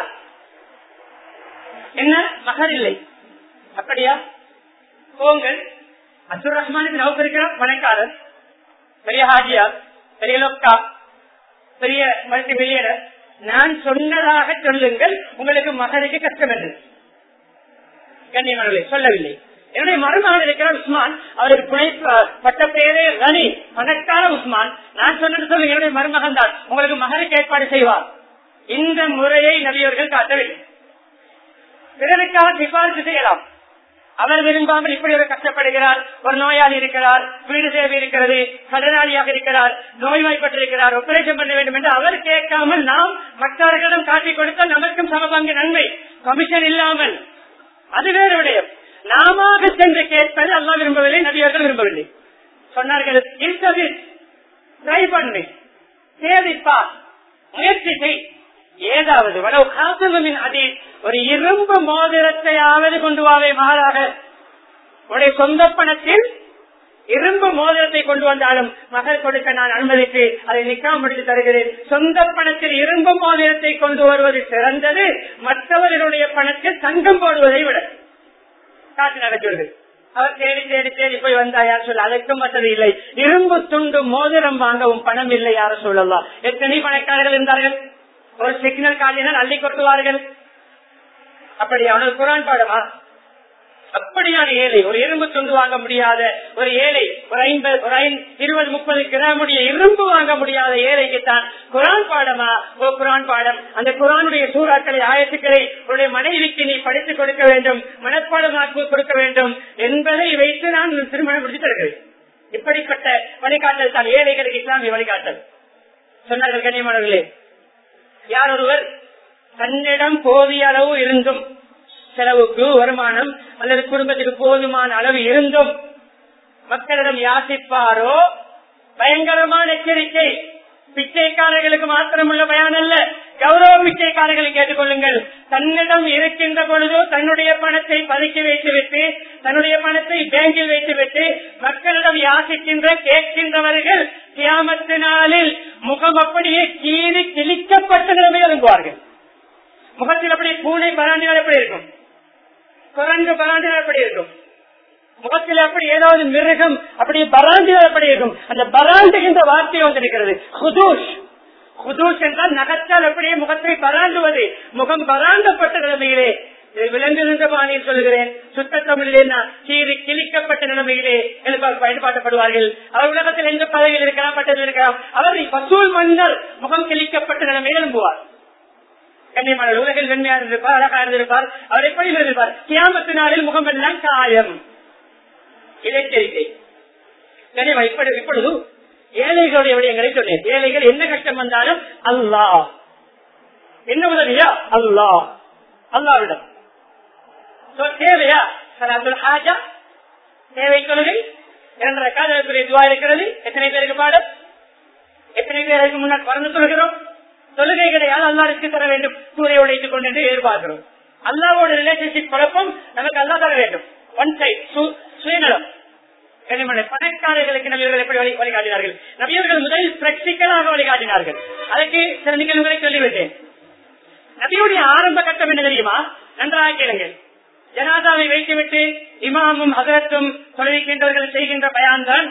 என்ன மகர் இல்லை அப்படியா போங்கள் அப்துல் ரஹ்மானுக்கு நவுக்கு இருக்கிறார் பணக்காரர் பெரிய ஹாஜியார் பெரிய லொக்கா பெரிய மல்டி மில்லியனர் நான் சொன்னதாக சொல்லுங்கள் உங்களுக்கு மகனுக்கு கஷ்டம் என்று கண்ணியமானவர்களே சொல்லவில்லை என்னுடைய மருமகன் இருக்கிறார் உஸ்மான் அவருக்கு துணை பட்ட பெயரே ரனி பணக்கார உஸ்மான் நான் சொன்னது சொல்லுங்க என்னுடைய மருமகன் தான் உங்களுக்கு மகனுக்கு ஏற்பாடு செய்வார் இந்த முறையை நபியவர்கள் காட்டவில்லை பிறருக்காக சிபாரிசு செய்யலாம் அவர் விரும்பாமல் இப்படி ஒரு கஷ்டப்படுகிறார் ஒரு நோயாளி இருக்கிறார் வீடு தேவை இருக்கிறது கடனாளியாக இருக்கிறார் நோய்வாய்ப்பட்டிருக்கிறார் ஆபரேஷன் பண்ண வேண்டும் என்று அவர் கேட்காமல் நாம் மற்றவர்களிடம் காட்டிக் கொடுத்தால் நமக்கும் சமபங்கு நன்மை கமிஷன் இல்லாமல் அது வேறு விடயம் நாம சென்று கேட்பது அல்லா விரும்பவில்லை நபியர்கள் விரும்பவில்லை சொன்னார்கள் இருந்தது ட்ரை பண்ணு சேதிப்பா முயற்சி செய் ஏதாவது வளவு காசுமின் அதி ஒரு இரும்பு மோதிரத்தையாவது கொண்டு வாவே மகாராக உடைய சொந்த பணத்தில் இரும்பு மோதிரத்தை கொண்டு வந்தாலும் மகள் கொடுக்க நான் அனுமதித்து அதை நிக்காம முடித்து தருகிறேன் சொந்த பணத்தில் இரும்பு மோதிரத்தை கொண்டு வருவது சிறந்தது மற்றவர்களுடைய பணத்தில் தங்கம் போடுவதை விட காட்டு நகைச்சுவது அவர் தேடி தேடி தேடி போய் வந்தா யார் சொல்ல அதற்கும் வசதி இல்லை இரும்பு துண்டு மோதிரம் வாங்கவும் பணம் இல்லை யார சொல்லலாம் எத்தனை பணக்காரர்கள் இருந்தார்கள் ஒரு சிக்னல் காலினால் அள்ளி கொட்டுவார்கள் அப்படி அவனுக்கு குரான் பாடமா அப்படியான ஏழை ஒரு இரும்பு துண்டு வாங்க முடியாத ஒரு ஏழை ஒரு ஐம்பது ஒரு இருபது முப்பது கிராமுடைய இரும்பு வாங்க முடியாத ஏழைக்கு தான் குரான் பாடமா ஓ குரான் பாடம் அந்த குரானுடைய சூறாக்களை ஆயத்துக்களை உன்னுடைய மனைவிக்கு நீ படித்துக் கொடுக்க வேண்டும் மனப்பாடமாக்கி கொடுக்க வேண்டும் என்பதை வைத்து நான் திருமணம் முடித்து தருகிறேன் இப்படிப்பட்ட வழிகாட்டல் தான் ஏழைகளுக்கு இஸ்லாமிய வழிகாட்டல் சொன்னார்கள் கண்ணியமானவர்களே யார் ஒருவர் தன்னிடம் போதிய அளவு இருந்தும் செலவுக்கு வருமானம் அல்லது குடும்பத்துக்கு போதுமான அளவு இருந்தும் மக்களிடம் யாசிப்பாரோ பயங்கரமான எச்சரிக்கை பிச்சைக்காரர்களுக்கு மாத்திரமுள்ள பயன் அல்ல கௌரவ பிச்சைக்காரர்களை கேட்டுக்கொள்ளுங்கள் தன்னிடம் இருக்கின்ற பொழுதோ தன்னுடைய பணத்தை பதுக்கி வைத்துவிட்டு தன்னுடைய பணத்தை பேங்கில் வைத்துவிட்டு மக்களிடம் யாசிக்கின்ற கேட்கின்றவர்கள் கியாமத்தினாலில் முகம் அப்படியே கீறி கிழிக்கப்பட்ட நிலைமையில் இறங்குவார்கள் முகத்தில் அப்படியே பூனை பராண்டினால் எப்படி இருக்கும் குரங்கு பராண்டினால் எப்படி இருக்கும் முகத்தில் அப்படி ஏதாவது மிருகம் அப்படி பராண்டினால் எப்படி இருக்கும் அந்த பராண்டுகின்ற வார்த்தை வந்திருக்கிறது ஹுதூஷ் ஹுதூஷ் என்றால் நகத்தால் அப்படியே முகத்தை பராண்டுவது முகம் பராண்டப்பட்ட நிலைமையிலே இதை விளங்குகின்ற பாணியில் சொல்கிறேன் சுத்த தமிழிலே நான் கீறி கிழிக்கப்பட்ட நிலைமையிலே எனக்கு பயன்பாட்டப்படுவார்கள் அவர் உலகத்தில் எந்த பதவியில் இருக்கலாம் பட்டத்தில் இருக்கலாம் அவர் பசூல் மன்னர் முகம் கிழிக்கப்பட்ட நிலைமையில் எழும்புவார் கண்ணியமான உலகில் வெண்மையாக இருந்திருப்பார் அழகாக இருந்திருப்பார் அவர் எப்படி இருந்திருப்பார் கியாமத்து நாளில் முகம் எல்லாம் காயம் இடைச்சரிக்கை கனிமா இப்படி இப்பொழுது ஏழைகளுடைய விடயங்களை சொன்னேன் ஏழைகள் என்ன கஷ்டம் வந்தாலும் அல்லா என்ன உதவியா அல்லா அல்லாவிடம் தேவையா சலாத்துல் ஹாஜா தேவை தொழுகை இரண்டரை காதலுக்குரிய துவா இருக்கிறது எத்தனை பேருக்கு பாடம் எத்தனை பேருக்கு முன்னால் பறந்து சொல்கிறோம் தொழுகை கிடையாது அல்லாருக்கு தர வேண்டும் சூரிய உடைத்துக் கொண்டு என்று எதிர்பார்க்கிறோம் அல்லாவோட ரிலேஷன்ஷிப் குழப்பம் நமக்கு அல்லா தர வேண்டும் ஒன் சைட் சுயநலம் பணக்காரர்களுக்கு நபியர்கள் எப்படி வழி வழிகாட்டினார்கள் நபியர்கள் முதலில் பிராக்டிக்கலாக வழிகாட்டினார்கள் அதற்கு சில நிகழ்வுகளை சொல்லிவிட்டேன் நபியுடைய ஆரம்ப கட்டம் என்ன தெரியுமா நன்றாக கேளுங்கள் ஜனாதாவை வைத்துவிட்டு இமாமும் அகரத்தும் தொழில்கின்றவர்கள் செய்கின்ற பயான் தான்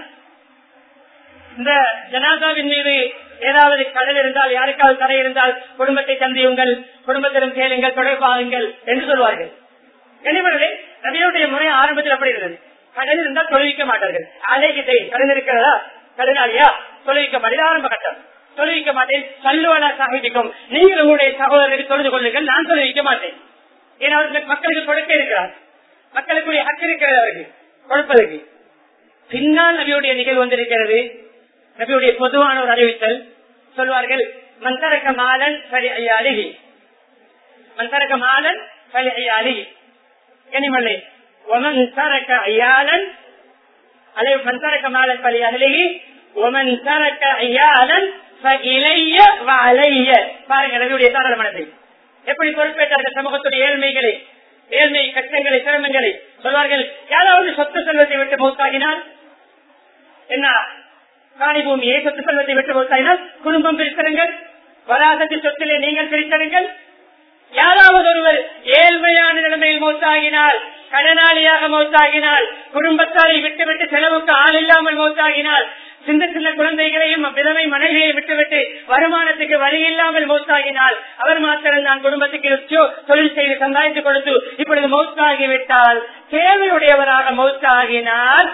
இந்த ஜனாதாவின் மீது ஏதாவது கடல் இருந்தால் யாருக்காவது தடை இருந்தால் குடும்பத்தை சந்தியுங்கள் குடும்பத்திடம் கேளுங்கள் தொடர்பாகுங்கள் என்று சொல்வார்கள் எனவே நபியுடைய முறை ஆரம்பத்தில் அப்படி இருந்தது கடல் இருந்தால் தொழுவிக்க மாட்டார்கள் அலைகிட்டை கடல் இருக்கிறதா கடனாளியா தொழுவிக்க மாட்டேன் ஆரம்ப கட்டம் தொழுவிக்க மாட்டேன் சல்லுவலா சாகிபிக்கும் நீங்கள் உங்களுடைய சகோதரருக்கு தொழுது கொள்ளுங்கள் நான் தொழுவிக்க மாட்டேன் ஏன்னா மக்களுக்கு கொடுக்க இருக்கிறார் மக்களுக்குரிய ஹக்கு இருக்கிறது அவருக்கு கொடுப்பதற்கு பின்னால் நபியுடைய நிகழ்வு வந்திருக்கிறது நபியுடைய பொதுவான ஒரு அறிவித்தல் சொல்வார்கள் மந்தரக்க மாலன் சரி ஐயா அருகி மந்தரக்க மாலன் சரி ஐயா அருகி கனிமலை ஒமன் தரக்க ஐயாளன் அலை மன் தரக்க மாலன் பலி அகலிகி ஒமன் தரக்க ஐயாளன் இளைய வலைய பாருங்க நபியுடைய சாதாரண மனதை எப்படி பொறுப்பேற்றார்கள் சமூகத்துடைய ஏழ்மைகளை ஏழ்மை கஷ்டங்களை சிரமங்களை சொல்வார்கள் யாராவது சொத்து செல்வத்தை விட்டு மௌத்தாகினால் என்ன காணி பூமியை சொத்து செல்வத்தை விட்டு மௌத்தாகினால் குடும்பம் பிரித்தருங்கள் வராசத்தில் சொத்திலே நீங்கள் பிரித்தருங்கள் யாராவது ஒருவர் ஏழ்மையான நிலைமையில் மௌத்தாகினால் கடனாளியாக மௌத்தாகினால் குடும்பத்தாரை விட்டுவிட்டு செலவுக்கு ஆள் இல்லாமல் மௌத்தாகினால் சின்ன சின்ன குழந்தைகளையும் விதவை மனைவியை விட்டுவிட்டு வருமானத்துக்கு வழி இல்லாமல் மௌத்தாகினால் அவர் மாத்திரம் நான் குடும்பத்துக்கு தொழில் செய்து சந்தாய்த்து கொடுத்து இப்பொழுது மௌத்தாகிவிட்டால் தேவையுடையவராக மௌத்தாகினால்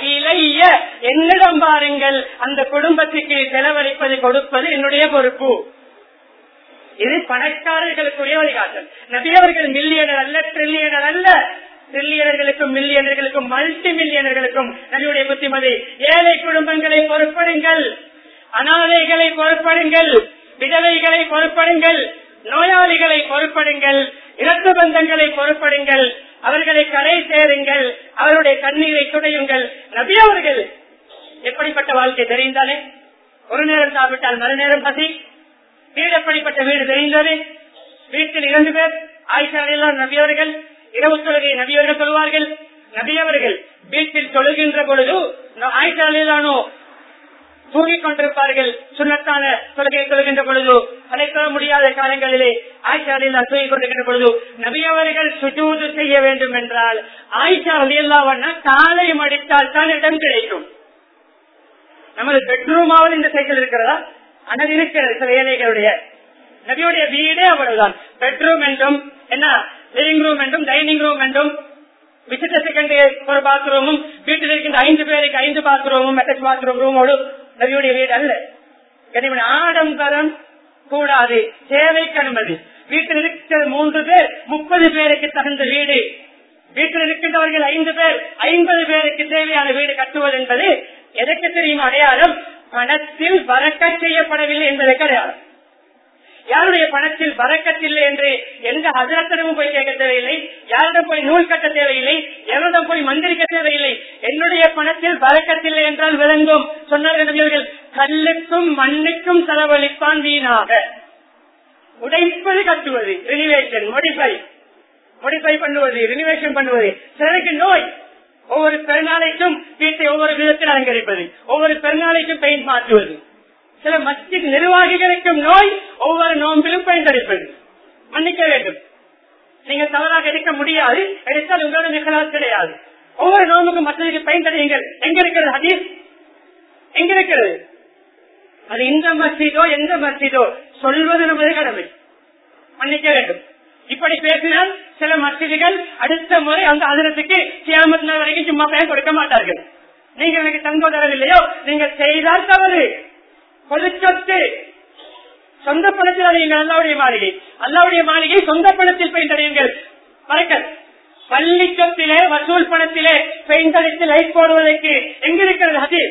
என்னிடம் பாருங்கள் அந்த குடும்பத்துக்கு செலவழிப்பது கொடுப்பது என்னுடைய பொறுப்பு இது பணக்காரர்களுக்குரிய வழிகாட்டல் நபியவர்கள் மில்லியனர் அல்ல ட்ரில்லியனர் அல்ல ட்ரில்லியனர்களுக்கும் மில்லியனர்களுக்கும் மல்டி மில்லியனர்களுக்கும் நம்முடைய புத்திமதி ஏழை குடும்பங்களை பொறுப்படுங்கள் அனாதைகளை பொறுப்படுங்கள் விதவைகளை பொறுப்படுங்கள் நோயாளிகளை பொறுப்படுங்கள் இரத்த பந்தங்களை பொறுப்படுங்கள் அவர்களை கரை சேருங்கள் அவருடைய கண்ணீரை துடையுங்கள் நபி அவர்கள் எப்படிப்பட்ட வாழ்க்கை தெரிந்தாலே ஒரு நேரம் சாப்பிட்டால் மறுநேரம் பசி வீடு எப்படிப்பட்ட வீடு தெரிந்தது வீட்டில் இரண்டு பேர் ஆயிஷா நபியவர்கள் இரவு தொழுகை நபியவர்கள் சொல்வார்கள் நபியவர்கள் வீட்டில் தொழுகின்ற பொழுது ஆயிஷானோ தூங்கிக் கொண்டிருப்பார்கள் சுண்ணத்தான தொழுகை தொழுகின்ற பொழுது அழைக்க முடியாத காலங்களிலே ஆயிஷாலில் தூங்கிக் கொண்டிருக்கின்ற பொழுது நபியவர்கள் சுஜூது செய்ய வேண்டும் என்றால் ஆயிஷா அலியல்லாவண்ணா காலை மடித்தால் தான் இடம் கிடைக்கும் நமது பெட்ரூமாவது இந்த சைக்கிள் இருக்கிறதா ஆனால் இருக்கிறது சில ஏழைகளுடைய நபியுடைய வீடே அவ்வளவுதான் பெட்ரூம் என்றும் என்ன லிவிங் ரூம் என்றும் டைனிங் ரூம் என்றும் விசிட்ட செகண்ட் ஒரு பாத்ரூமும் வீட்டில் இருக்கின்ற ஐந்து பேருக்கு ஐந்து பாத்ரூமும் அட்டாச் பாத்ரூம் ரூமோடு நபியுடைய வீடு அல்ல கனிமன் ஆடம்பரம் கூடாது தேவைக்கு அனுமதி வீட்டில் இருக்கிற மூன்று பேர் முப்பது பேருக்கு தகுந்த வீடு வீட்டில் இருக்கின்றவர்கள் ஐந்து பேர் ஐம்பது பேருக்கு தேவையான வீடு கட்டுவது என்பது எதற்கு தெரியும் அடையாளம் பணத்தில் வரக்க செய்யப்படவில்லை என்பதற்கு அடையாளம் யாருடைய பணத்தில் வரக்கத்தில்லை என்று எந்த ஹசரத்திடமும் போய் கேட்க தேவையில்லை யாரிடம் போய் நூல் கட்ட தேவையில்லை எவரிடம் போய் மந்திரிக்க தேவையில்லை என்னுடைய பணத்தில் வரக்கத்தில்லை என்றால் விளங்கும் சொன்னார்கள் நபியவர்கள் கல்லுக்கும் மண்ணுக்கும் செலவழிப்பான் வீணாக உடைப்பது கட்டுவது ரினிவேஷன் மோடிஃபை மோடிஃபை பண்ணுவது ரினிவேஷன் பண்ணுவது சிலருக்கு நோய் ஒவ்வொரு பெருநாளைக்கும் வீட்டை ஒவ்வொரு விதத்தில் அலங்கரிப்பது ஒவ்வொரு பெருநாளைக்கும் பெயிண்ட் மாற்றுவது சில மஸ்ஜித் நிர்வாகிகளுக்கும் நோய் ஒவ்வொரு நோம்பிலும் பயன்படுப்பது மன்னிக்க வேண்டும் நீங்க தவறாக எடுக்க முடியாது எடுத்தால் உங்களோட நிகழால் கிடையாது ஒவ்வொரு நோம்புக்கும் மசதிக்கு பயன்படுங்கள் எங்க இருக்கிறது ஹதீஸ் எங்க இருக்கிறது அது இந்த மஸ்ஜிதோ எந்த மஸ்ஜிதோ சொல்வது நமது கடமை மன்னிக்க வேண்டும் இப்படி பேசினால் சில மசிதிகள் அடுத்த முறை அந்த அதிரத்துக்கு கியாமத் நாள் வரைக்கும் சும்மா பயன் கொடுக்க மாட்டார்கள் நீங்க எனக்கு தங்கம் தரவில்லையோ நீங்கள் செய்தால் தவறு பொது சொத்து சொந்த பணத்தில் அடையுங்கள் அல்லாவுடைய மாளிகை அல்லாவுடைய மாளிகை சொந்த பணத்தில் பெயிண்டறியுங்கள் மறக்க பள்ளி சொத்திலே வசூல் பணத்திலே பெயிண்டடித்து லைட் போடுவதற்கு எங்க இருக்கிறது அது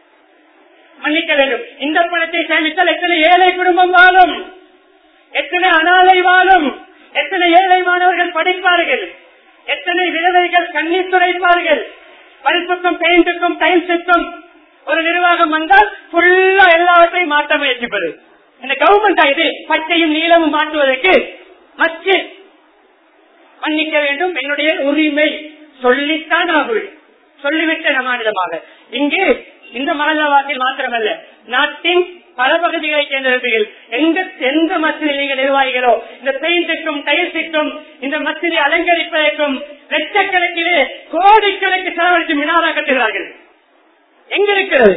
மன்னிக்க வேண்டும் இந்த பணத்தை சேமித்தால் எத்தனை ஏழை குடும்பம் வாழும் எத்தனை அனாதை வாழும் எத்தனை ஏழை மாணவர்கள் படிப்பார்கள் எத்தனை விதவைகள் கண்ணீர் துடைப்பார்கள் படிப்புக்கும் பெயிண்டுக்கும் டைல்ஸுக்கும் ஒரு நிர்வாகம் வந்தால் ஃபுல்லா எல்லாவற்றையும் மாற்ற முயற்சிப்பது இந்த கவர்மெண்ட் இது பச்சையும் நீளமும் மாற்றுவதற்கு மச்சு மன்னிக்க வேண்டும் என்னுடைய உரிமை சொல்லித்தான் ஆகுள் சொல்லிவிட்ட மாநிலமாக இங்கு இந்த மகளவாக்கில் மாத்திரமல்ல நாட்டின் பல பகுதிகளை சேர்ந்தவர்கள் எங்க எந்த மசிதி நீங்கள் நிர்வாகிகளோ இந்த பெயிண்ட்டுக்கும் டைல்ஸுக்கும் இந்த மசிதி அலங்கரிப்பதற்கும் லட்சக்கணக்கிலே கோடிக்கணக்கு செலவழித்து மினாரா கட்டுகிறார்கள் எங்க இருக்கிறது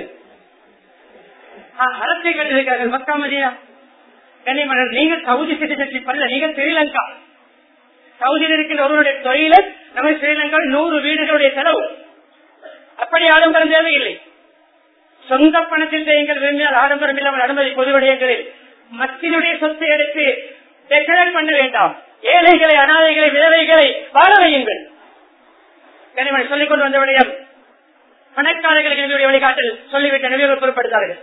அரசை கட்டிருக்கிறார்கள் மக்கா மதியா கனிமணர் நீங்க சவுதி சிட்டிசன்ஷிப் அல்ல நீங்க ஸ்ரீலங்கா சவுதியில் இருக்கின்ற ஒருவருடைய தொழிலர் நம்ம ஸ்ரீலங்காவில் நூறு வீடுகளுடைய செலவு அப்படி ஆடம்பரம் தேவையில்லை சொந்த பணத்தில் எங்கள் விரும்பினால் ஆடம்பரம் இல்லாமல் அனுமதி பொது விடயங்களில் மத்தினுடைய சொத்தை எடுத்து டெக்கரேட் பண்ண வேண்டாம் ஏழைகளை அனாதைகளை விதவைகளை வாழ வையுங்கள் கனிமணி சொல்லிக் கொண்டு வந்த விடயம் பணக்காரர்களுக்கு நபியுடைய வழிகாட்டல் சொல்லிவிட்ட நபிகள் பொருட்படுத்தார்கள்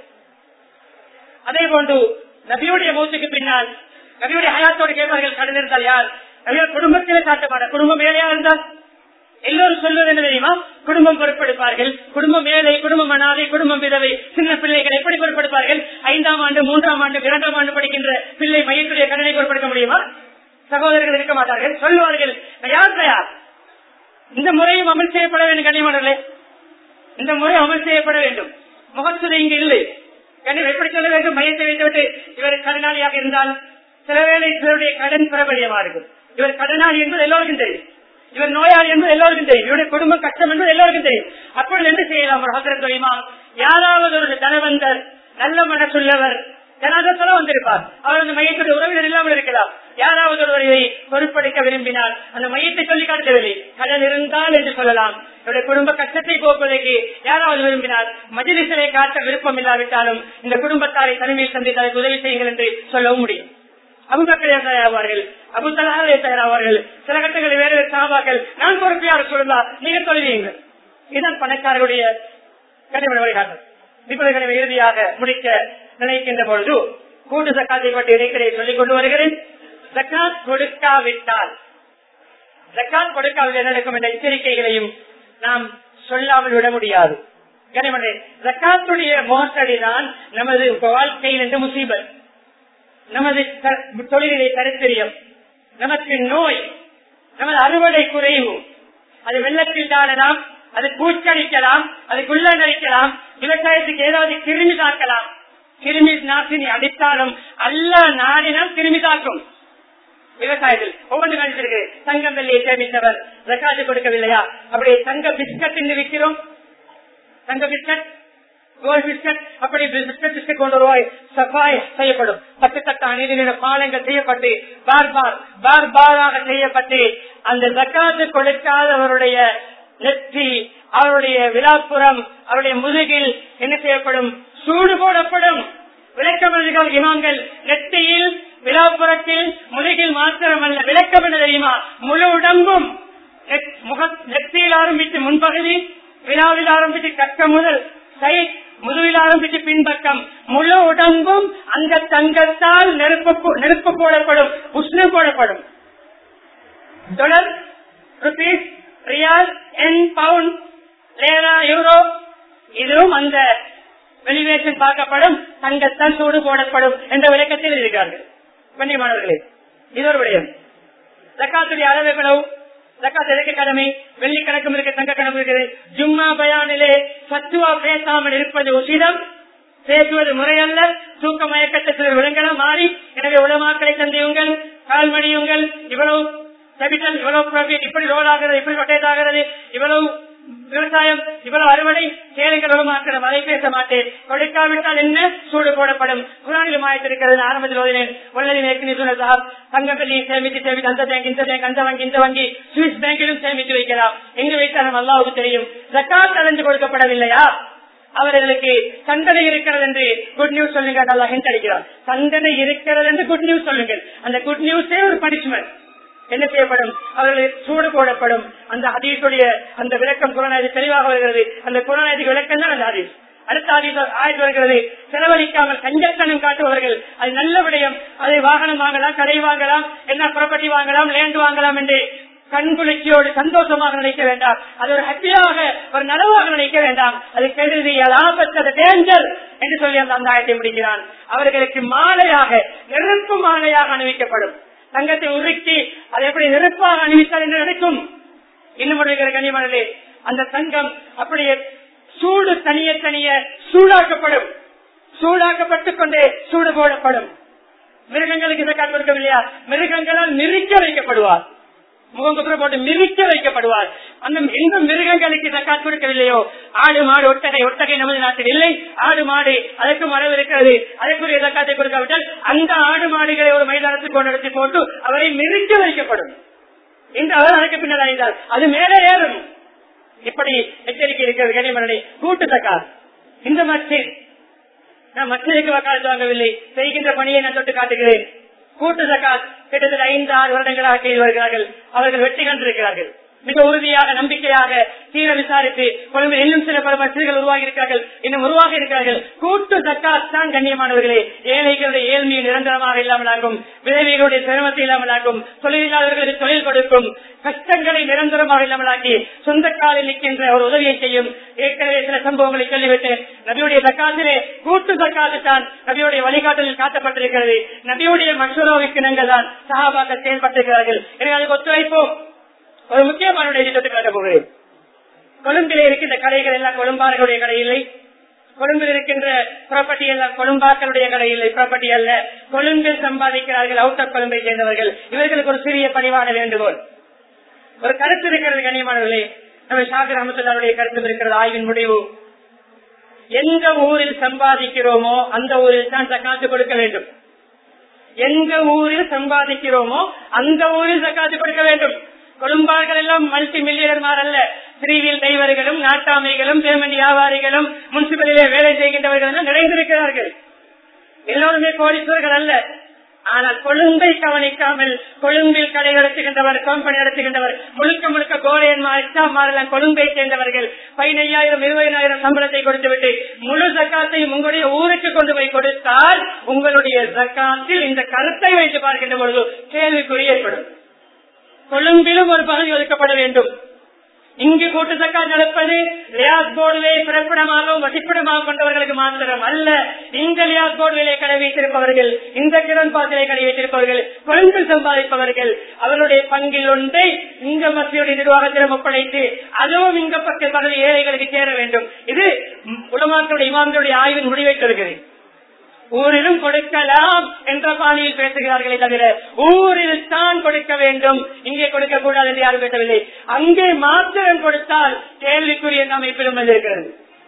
அதே போன்று நபியுடைய மூத்துக்கு பின்னால் நபியுடைய ஹயாத்தோடு கேட்பார்கள் கடன் இருந்தால் யார் நபியோட குடும்பத்திலே காட்டப்பட குடும்பம் ஏழையா இருந்தால் எல்லோரும் சொல்வது என்ன தெரியுமா குடும்பம் பொறுப்பெடுப்பார்கள் குடும்பம் ஏழை குடும்பம் அனாதை குடும்பம் விதவை சின்ன பிள்ளைகள் எப்படி பொறுப்பெடுப்பார்கள் ஐந்தாம் ஆண்டு மூன்றாம் ஆண்டு இரண்டாம் ஆண்டு படிக்கின்ற பிள்ளை மையத்துடைய கடனை பொறுப்பெடுக்க முடியுமா சகோதரர்கள் இருக்க மாட்டார்கள் சொல்லுவார்கள் யார் தயார் இந்த முறையும் அமல் செய்யப்பட வேண்டும் கனிமணர்களே இந்த முறை அமல் செய்யப்பட வேண்டும் முகத்துதை இங்கு இல்லை கண்ணியம் எப்படி சொல்ல வேண்டும் மையத்தை வைத்துவிட்டு இவர் கடனாளியாக இருந்தால் சில வேளை சிலருடைய கடன் பிரபலியமா இருக்கும் இவர் கடனாளி என்பது எல்லோருக்கும் தெரியும் இவர் நோயாளி என்பது எல்லோருக்கும் தெரியும் இவருடைய குடும்ப கஷ்டம் என்பது எல்லோருக்கும் தெரியும் அப்பொழுது என்ன செய்யலாம் ஒரு ஹசரத் தெரியுமா யாராவது ஒரு தனவந்தர் நல்ல மனசுள்ளவர் ஜனாதத்துல வந்திருப்பார் அவர் அந்த மையத்துடைய உறவினர் இல்லாமல் இருக்கலாம் யாராவது ஒருவர் இதை பொறுப்படைக்க விரும்பினால் அந்த மையத்தை சொல்லி காட்டவில்லை கடன் இருந்தால் என்று சொல்லலாம் என்னுடைய குடும்ப கஷ்டத்தை போக்குவதற்கு யாராவது விரும்பினால் மஜிலிசலை காட்ட விருப்பம் இல்லாவிட்டாலும் இந்த குடும்பத்தாரை தனிமையில் சந்தித்து அதற்கு உதவி செய்யுங்கள் என்று சொல்லவும் முடியும் அபுபக்கரே தயாராவார்கள் அபுத்தலாரே தயாராவார்கள் சில கட்டங்களில் வேறு வேறு சாபாக்கள் நான் பொறுப்பையார் சொல்லலாம் நீங்க தொழுவீங்கள் இதுதான் பணக்காரருடைய கனிமன வழிகாட்டல் இப்பொழுது இறுதியாக முடிக்க நினைக்கின்ற பொழுது கூட்டு சக்காத்தை பற்றி இடைக்கிடையே சொல்லிக் கொண்டு வருகிறேன் ஜக்காத் கொடுக்காவிட்டால் ஜக்காத் கொடுக்காவிட்டால் என்ன நடக்கும் என்ற எச்சரிக்கைகளையும் நாம் சொல்லாமல் விட முடியாது கனிமனே ஜக்காத்துடைய மோசடி தான் நமது வாழ்க்கையில் என்று முசீபத் நமது தொழிலை தரித்திரியம் நமக்கு நோய் நமது அறுவடை குறைவு அது வெள்ளத்தில் தாழலாம் அது பூச்சடிக்கலாம் அது குள்ளடிக்கலாம் விவசாயத்துக்கு ஏதாவது கிருமி தாக்கலாம் கிருமி நாசினி அடித்தாலும் அல்ல நாடினால் கிருமி தாக்கும் விவசாயத்தில் ஒவ்வொன்று காணிச்சிருக்கு தங்கம் வெள்ளியை சேமித்தவர் ரெக்கார்டு கொடுக்கவில்லையா அப்படியே தங்க பிஸ்கட் என்று விற்கிறோம் தங்க பிஸ்கட் கோல்ட் பிஸ்கட் அப்படி பிஸ்கட் பிஸ்கட் கொண்டு வருவாய் சஃபாய் செய்யப்படும் தட்டு தட்டா நீதின பாலங்கள் செய்யப்பட்டு பார் பார் பார் பாராக செய்யப்பட்டு அந்த ஜக்காத்து கொடுக்காதவருடைய நெற்றி அவருடைய விழாப்புறம் அவருடைய முதுகில் என்ன செய்யப்படும் சூடு போடப்படும் விளக்கமதிகள் இமாம்கள் நெத்தியில் விழாப்புறத்தில் முதுகில் மாத்திரமல்ல விளக்கம் என்ன தெரியுமா முழு உடம்பும் நெத்- முக- நெத்தியில் ஆரம்பித்து முன்பகுதி விழாவில் ஆரம்பித்து கக்க முதல் கை முதுகில் ஆரம்பித்து பின்பக்கம் முழு உடம்பும் அந்த தங்கத்தால் நெருப்பு போ- நெருப்பு போடப்படும் உஷ்ணு போடப்படும் டாலர் ருபீஸ் ரியால் என் பவுண்ட் லேரா யூரோ இதுவும் அந்த வெளிவேஷன் பார்க்கப்படும் தங்கத்தான் சூடு போடப்படும் என்ற விளக்கத்தில் இருக்கிறார்கள் கண்ணியமானவர்களே இது ஒரு விடயம் ஜக்காத்துடைய அளவு எவ்வளவு ஜக்காத் எதற்கு கடமை வெள்ளி கணக்கும் இருக்கு தங்க கணக்கு இருக்குது ஜும்மா பயானிலே சத்துவா பேசாமல் இருப்பது உசிதம் பேசுவது முறையல்ல தூக்க மயக்கத்தை சிலர் விலங்கெல்லாம் மாறி எனவே உலமாக்களை சந்தியுங்கள் கால்மணியுங்கள் இவ்வளவு கேபிட்டல் இவ்வளவு profit, இப்படி ரோல் ஆகிறது இப்படி ரொட்டேட் ஆகிறது இவ்வளவு விவசாயம் இவ்வளவு அறுவடை சேலைகள் உருமாக்கிறோம் அதை பேச மாட்டேன் கொடுக்காவிட்டால் என்ன சூடு போடப்படும் குரானில் மாயத்திருக்கிறது ஆரம்பத்தில் ஓதினேன் உள்ளதை நேற்று சொன்னதா தங்க வெள்ளியை சேமித்து சேமித்து அந்த பேங்க் இந்த பேங்க் அந்த வங்கி இந்த வங்கி சுவிஸ் பேங்கிலும் சேமித்து வைக்கலாம் எங்கு வைத்தாலும் அல்லாவுக்கு தெரியும் ஜக்காத் அறிந்து கொடுக்கப்படவில்லையா அவர்களுக்கு தண்டனை இருக்கிறது என்று குட் நியூஸ் சொல்லுங்க நல்லா ஹிண்ட் அடிக்கிறார் தண்டனை இருக்கிறது என்று குட் நியூஸ் சொல்லுங்கள் அந்த குட் நியூஸே ஒரு பனிஷ்மெண்ட் என்ன செய்யப்படும் அவர்களுக்கு சூடு போடப்படும் அந்த ஹதீஸுடைய அந்த விளக்கம் குரானாதி தெளிவாக வருகிறது அந்த குரானாதி விளக்கம் தான் அந்த ஹதீஸ் அடுத்த ஹதீஸ் ஆய்வு வருகிறது செலவழிக்காமல் கஞ்சத்தனம் காட்டுபவர்கள் அது நல்ல விடயம் அதை வாகனம் வாங்கலாம் கடை வாங்கலாம் என்ன ப்ராப்பர்ட்டி வாங்கலாம் லேண்ட் வாங்கலாம் என்று கண்குளிர்ச்சியோடு சந்தோஷமாக நினைக்க வேண்டாம் அது ஒரு ஹப்பியாக ஒரு நனவாக நினைக்க வேண்டாம் அது கெடுதி அது ஆபத்து அது டேஞ்சர் என்று சொல்லி அந்த அந்த ஆயத்தை முடிக்கிறான் அவர்களுக்கு மாலையாக நெருப்பு மாலையாக அணிவிக்கப்படும் தங்கத்தை உருக்கி அதை எப்படி நெருப்பாக அணிவித்தால் என்று நினைக்கும் இன்னும் ஒரு கனிமணலே அந்த தங்கம் அப்படியே சூடு தனிய தனிய சூடாக்கப்படும் சூடாக்கப்பட்டுக் கொண்டே சூடு போடப்படும் மிருகங்களுக்கு இதை கொடுக்கவில்லையா மிருகங்களால் மிரிக்க வைக்கப்படுவார் முகம் குப்புற போட்டு மிரிக்க வைக்கப்படுவார் அந்த எந்த மிருகங்களுக்கு ஜக்காத் கொடுக்கவில்லையோ ஆடு மாடு ஒட்டகை ஒட்டகை நமது நாட்டில் இல்லை ஆடு மாடு அதற்கு மரபு இருக்கிறது அதற்குரிய ஜக்காத்தை கொடுக்காவிட்டால் அந்த ஆடு மாடுகளை ஒரு மைதானத்துக்கு கொண்டு எடுத்து போட்டு அவரை மிரிக்க வைக்கப்படும் என்று அவர் அதற்கு பின்னர் அறிந்தார் அது மேலே ஏறும் இப்படி எச்சரிக்கை இருக்கிறது கனிமரணி கூட்டு ஜக்காத் இந்த மஸ்ஜித் நான் மற்றதுக்கு வக்காலத்து வாங்கவில்லை செய்கின்ற பணியை நான் தொட்டு காட்டுகிறேன் கூட்டு ஜக்காத் கிட்டத்தட்ட ஐந்து ஆறு வருடங்களாக செய்து வருகிறார்கள் அவர்கள் வெற்றி கண்டிருக்கிறார்கள் மிக உறுதியாக நம்பிக்கையாக தீர விசாரித்து கொழும்பில் இன்னும் சில பல மசிதிகள் உருவாகி இருக்கிறார்கள் இன்னும் உருவாகி இருக்கிறார்கள் கூட்டு ஜக்காத் தான் கண்ணியமானவர்களே ஏழைகளுடைய ஏழ்மையை நிரந்தரமாக இல்லாமலாகும் விதவைகளுடைய சிரமத்தை இல்லாமலாகும் தொழிலாளர்களுக்கு தொழில் கொடுக்கும் கஷ்டங்களை நிரந்தரமாக இல்லாமலாக்கி சொந்த காலில் நிற்கின்ற ஒரு உதவியை செய்யும் ஏற்கனவே சில சம்பவங்களை சொல்லிவிட்டு நபியுடைய ஜக்காத்திலே கூட்டு ஜக்காத்து தான் நபியுடைய வழிகாட்டலில் காட்டப்பட்டிருக்கிறது நபியுடைய மசூராவுக்கு நாங்கள் தான் சகாபாக்கள் செயல்பட்டிருக்கிறார்கள் எனவே அதுக்கு ஒத்துழைப்போம் ஒரு முக்கியமான விடயத்தை தொட்டு காட்ட போகிறேன் கொழும்பிலே இருக்கின்ற கடைகள் எல்லாம் கொழும்பார்களுடைய கடை இல்லை கொழும்பில் இருக்கின்ற ப்ராப்பர்ட்டி எல்லாம் கொழும்பாக்களுடைய கடை இல்லை ப்ராப்பர்ட்டி அல்ல கொழும்பில் சம்பாதிக்கிறார்கள் அவுட் ஆஃப் கொழும்பை சேர்ந்தவர்கள் இவர்களுக்கு ஒரு சிறிய பணிவான வேண்டுகோள் ஒரு கருத்து இருக்கிறது கண்ணியமானவர்களே நம்ம ஷாகர் அமத்துல்லாருடைய கருத்து இருக்கிறது ஆய்வின் முடிவு எந்த ஊரில் சம்பாதிக்கிறோமோ அந்த ஊரில் தான் சக்காத்து கொடுக்க வேண்டும் எந்த ஊரில் சம்பாதிக்கிறோமோ அந்த ஊரில் சக்காத்து கொடுக்க வேண்டும் கொழும்பார்கள் எல்லாம் மல்டி மில்லியனர் அல்ல ஸ்ரீவில் தெய்வர்களும் நாட்டாமைகளும் பேமெண்ட் வியாபாரிகளும் முனிசிபலிலே வேலை செய்கின்றவர்கள் எல்லாம் நிறைந்திருக்கிறார்கள் எல்லோருமே கோடீஸ்வரர்கள் அல்ல ஆனால் கொழும்பை கவனிக்காமல் கொழும்பில் கடை நடத்துகின்றவர் கம்பெனி நடத்துகின்றவர் முழுக்க முழுக்க கோரையன்மார் இஸ்லாமாரெல்லாம் கொழும்பை சேர்ந்தவர்கள் பதினையாயிரம் இருபதாயிரம் சம்பளத்தை கொடுத்துவிட்டு முழு ஜக்காத்தையும் உங்களுடைய ஊருக்கு கொண்டு போய் கொடுத்தால் உங்களுடைய ஜக்காத்தில் இந்த கருத்தை வைத்து பார்க்கின்ற பொழுது கேள்விக்குறி ஏற்படும் கொழும்பிலும் ஒரு பகுதி ஒதுக்கப்பட வேண்டும் இங்கு கூட்டு சக்காத் நடப்பது ரியாஸ் போர்டுவே பிறப்பிடமாகவும் வசிப்பிடமாக கொண்டவர்களுக்கு மாத்திரம் அல்ல இந்த ரியாஸ் போர்டுவிலே கடை வைத்திருப்பவர்கள் இந்த கிரண் பாத்திரை கடை வைத்திருப்பவர்கள் கொழும்பில் சம்பாதிப்பவர்கள் அவருடைய பங்கில் ஒன்றை இந்த மத்தியுடைய நிர்வாகத்திடம் ஒப்படைத்து அதுவும் இங்க பக்க பகுதி ஏழைகளுக்கு சேர வேண்டும் இது உலமாக்களுடைய இமாம்களுடைய ஆய்வின் முடிவை தருகிறேன் ஊரிலும் கொடுக்கலாம் என்ற பாணியில் பேசுகிறார்களே தவிர ஊரில் தான் கொடுக்க வேண்டும் இங்கே கொடுக்க கூடாது என்று யாரும் பேசவில்லை அங்கே மாத்திரம் கொடுத்தால் கேள்விக்குரிய அமைப்பிலும் இருக்கிறது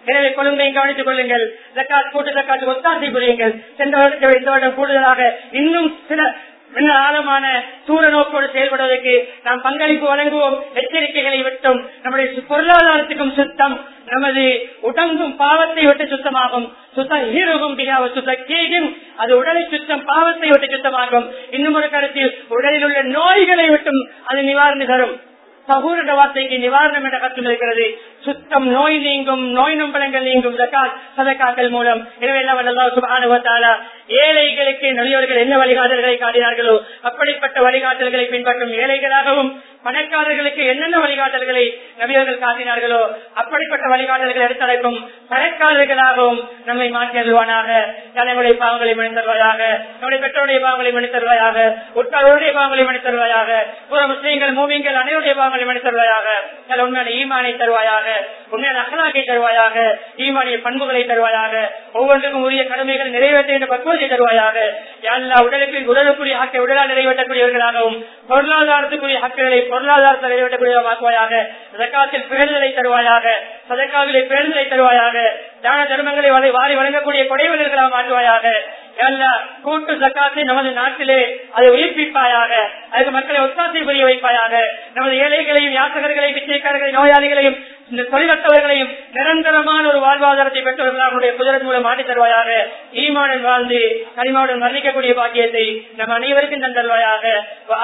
எனவே கொழுந்தையும் கவனித்துக் கொள்ளுங்கள் ஜக்காத் கூட்டு ஜக்காத்து ஒத்தாசை புரியுங்கள் சென்ற வருடத்தை விட இந்த வருடம் கூடுதலாக இன்னும் சில மிக ஆழமான தூர நோக்கோடு செயல்படுவதற்கு நாம் பங்களிப்பு வழங்குவோம் எச்சரிக்கைகளை விட்டும் நம்முடைய சு- பொருளாதாரத்துக்கும் சுத்தம் நமது உடம்பும் பாவத்தை விட்டு சுத்தமாகும் சுத்த ஹீரோகும் பிகாவ சுத்த கேகும் அது உடலை சுத்தம் பாவத்தை விட்டு சுத்தமாகும் இன்னும் ஒரு கருத்தில் உடலில் உள்ள நோய்களை விட்டும் அது நிவாரணம் தரும் சகூர் என்ற வார்த்தைக்கு நிவாரணம் என்ற கருத்து இருக்கிறது சுத்தம் நோய் நீங்கும் நோய் நம்பளங்கள் நீங்கும் ஜக்காத் சதக்காக்கள் மூலம் எனவே எல்லாம் வல்லல்லாஹு சுப்ஹானஹு வ தஆலா ஏழைகளுக்கு நபியவர்கள் என்ன வழிகாட்டல்களை காட்டினார்களோ அப்படிப்பட்ட வழிகாட்டல்களை பின்பற்றும் ஏழைகளாகவும் பணக்காரர்களுக்கு என்னென்ன வழிகாட்டல்களை நபியவர்கள் காட்டினார்களோ அப்படிப்பட்ட வழிகாட்டல்களை எடுத்தடைக்கும் பணக்காரர்களாகவும் நம்மை மாற்றி அருள்வானாக தலைமுறை பாவங்களை மனிதர்களாக நம்முடைய பெற்றோருடைய பாவங்களை மனிதர்களாக உட்காரோடைய பாவங்களை மனிதர்களாக புற முஸ்லீம்கள் மூவிங்கள் அனைவருடைய பாவங்களை மனிதர்களாக நல்ல உண்மையான ஈமானை தருவாயாக உண்மையான அகலாக்கை தருவாயாக ஈமானிய பண்புகளை தருவாயாக ஒவ்வொன்றுக்கும் உரிய கடமைகள் நிறைவேற்ற பக்குவத்தை தருவாயாக எல்லா உடலுக்கு உடலுக்குரிய ஹக்கை உடலால் நிறைவேற்றக்கூடியவர்களாகவும் பொருளாதாரத்துக்குரிய ஹக்குகளை பொருளாதாரத்தில் நிறைவேற்றக்கூடியவாக்குவாயாக சதக்காத்தில் பேருதலை தருவாயாக சதக்காவிலே பேருதலை தருவாயாக தான தர்மங்களை வரை- வாரி வழங்கக்கூடிய கொடைவர்களாக மாற்றுவாயாக எல்லா கூட்டு சக்காத்தை நமது நாட்டிலே அதை உயிர்ப்பிப்பாயாக அதுக்கு மக்களை ஒத்தாசை புரிய வைப்பாயாக நமது ஏழைகளையும் யாசகர்களையும் பிச்சைக்காரர்களையும் நோயாளிகளையும் இந்த தொழிலற்றவர்களையும் நிரந்தரமான ஒரு வாழ்வாதாரத்தை பெற்றவர்கள் அவருடைய குதிரத் மூலம் மாட்டி தருவாயாக ஈமானுடன் வாழ்ந்து கனிமாவுடன் மரணிக்கக்கூடிய பாக்கியத்தை நம் அனைவருக்கும் தந்தல்வாயாக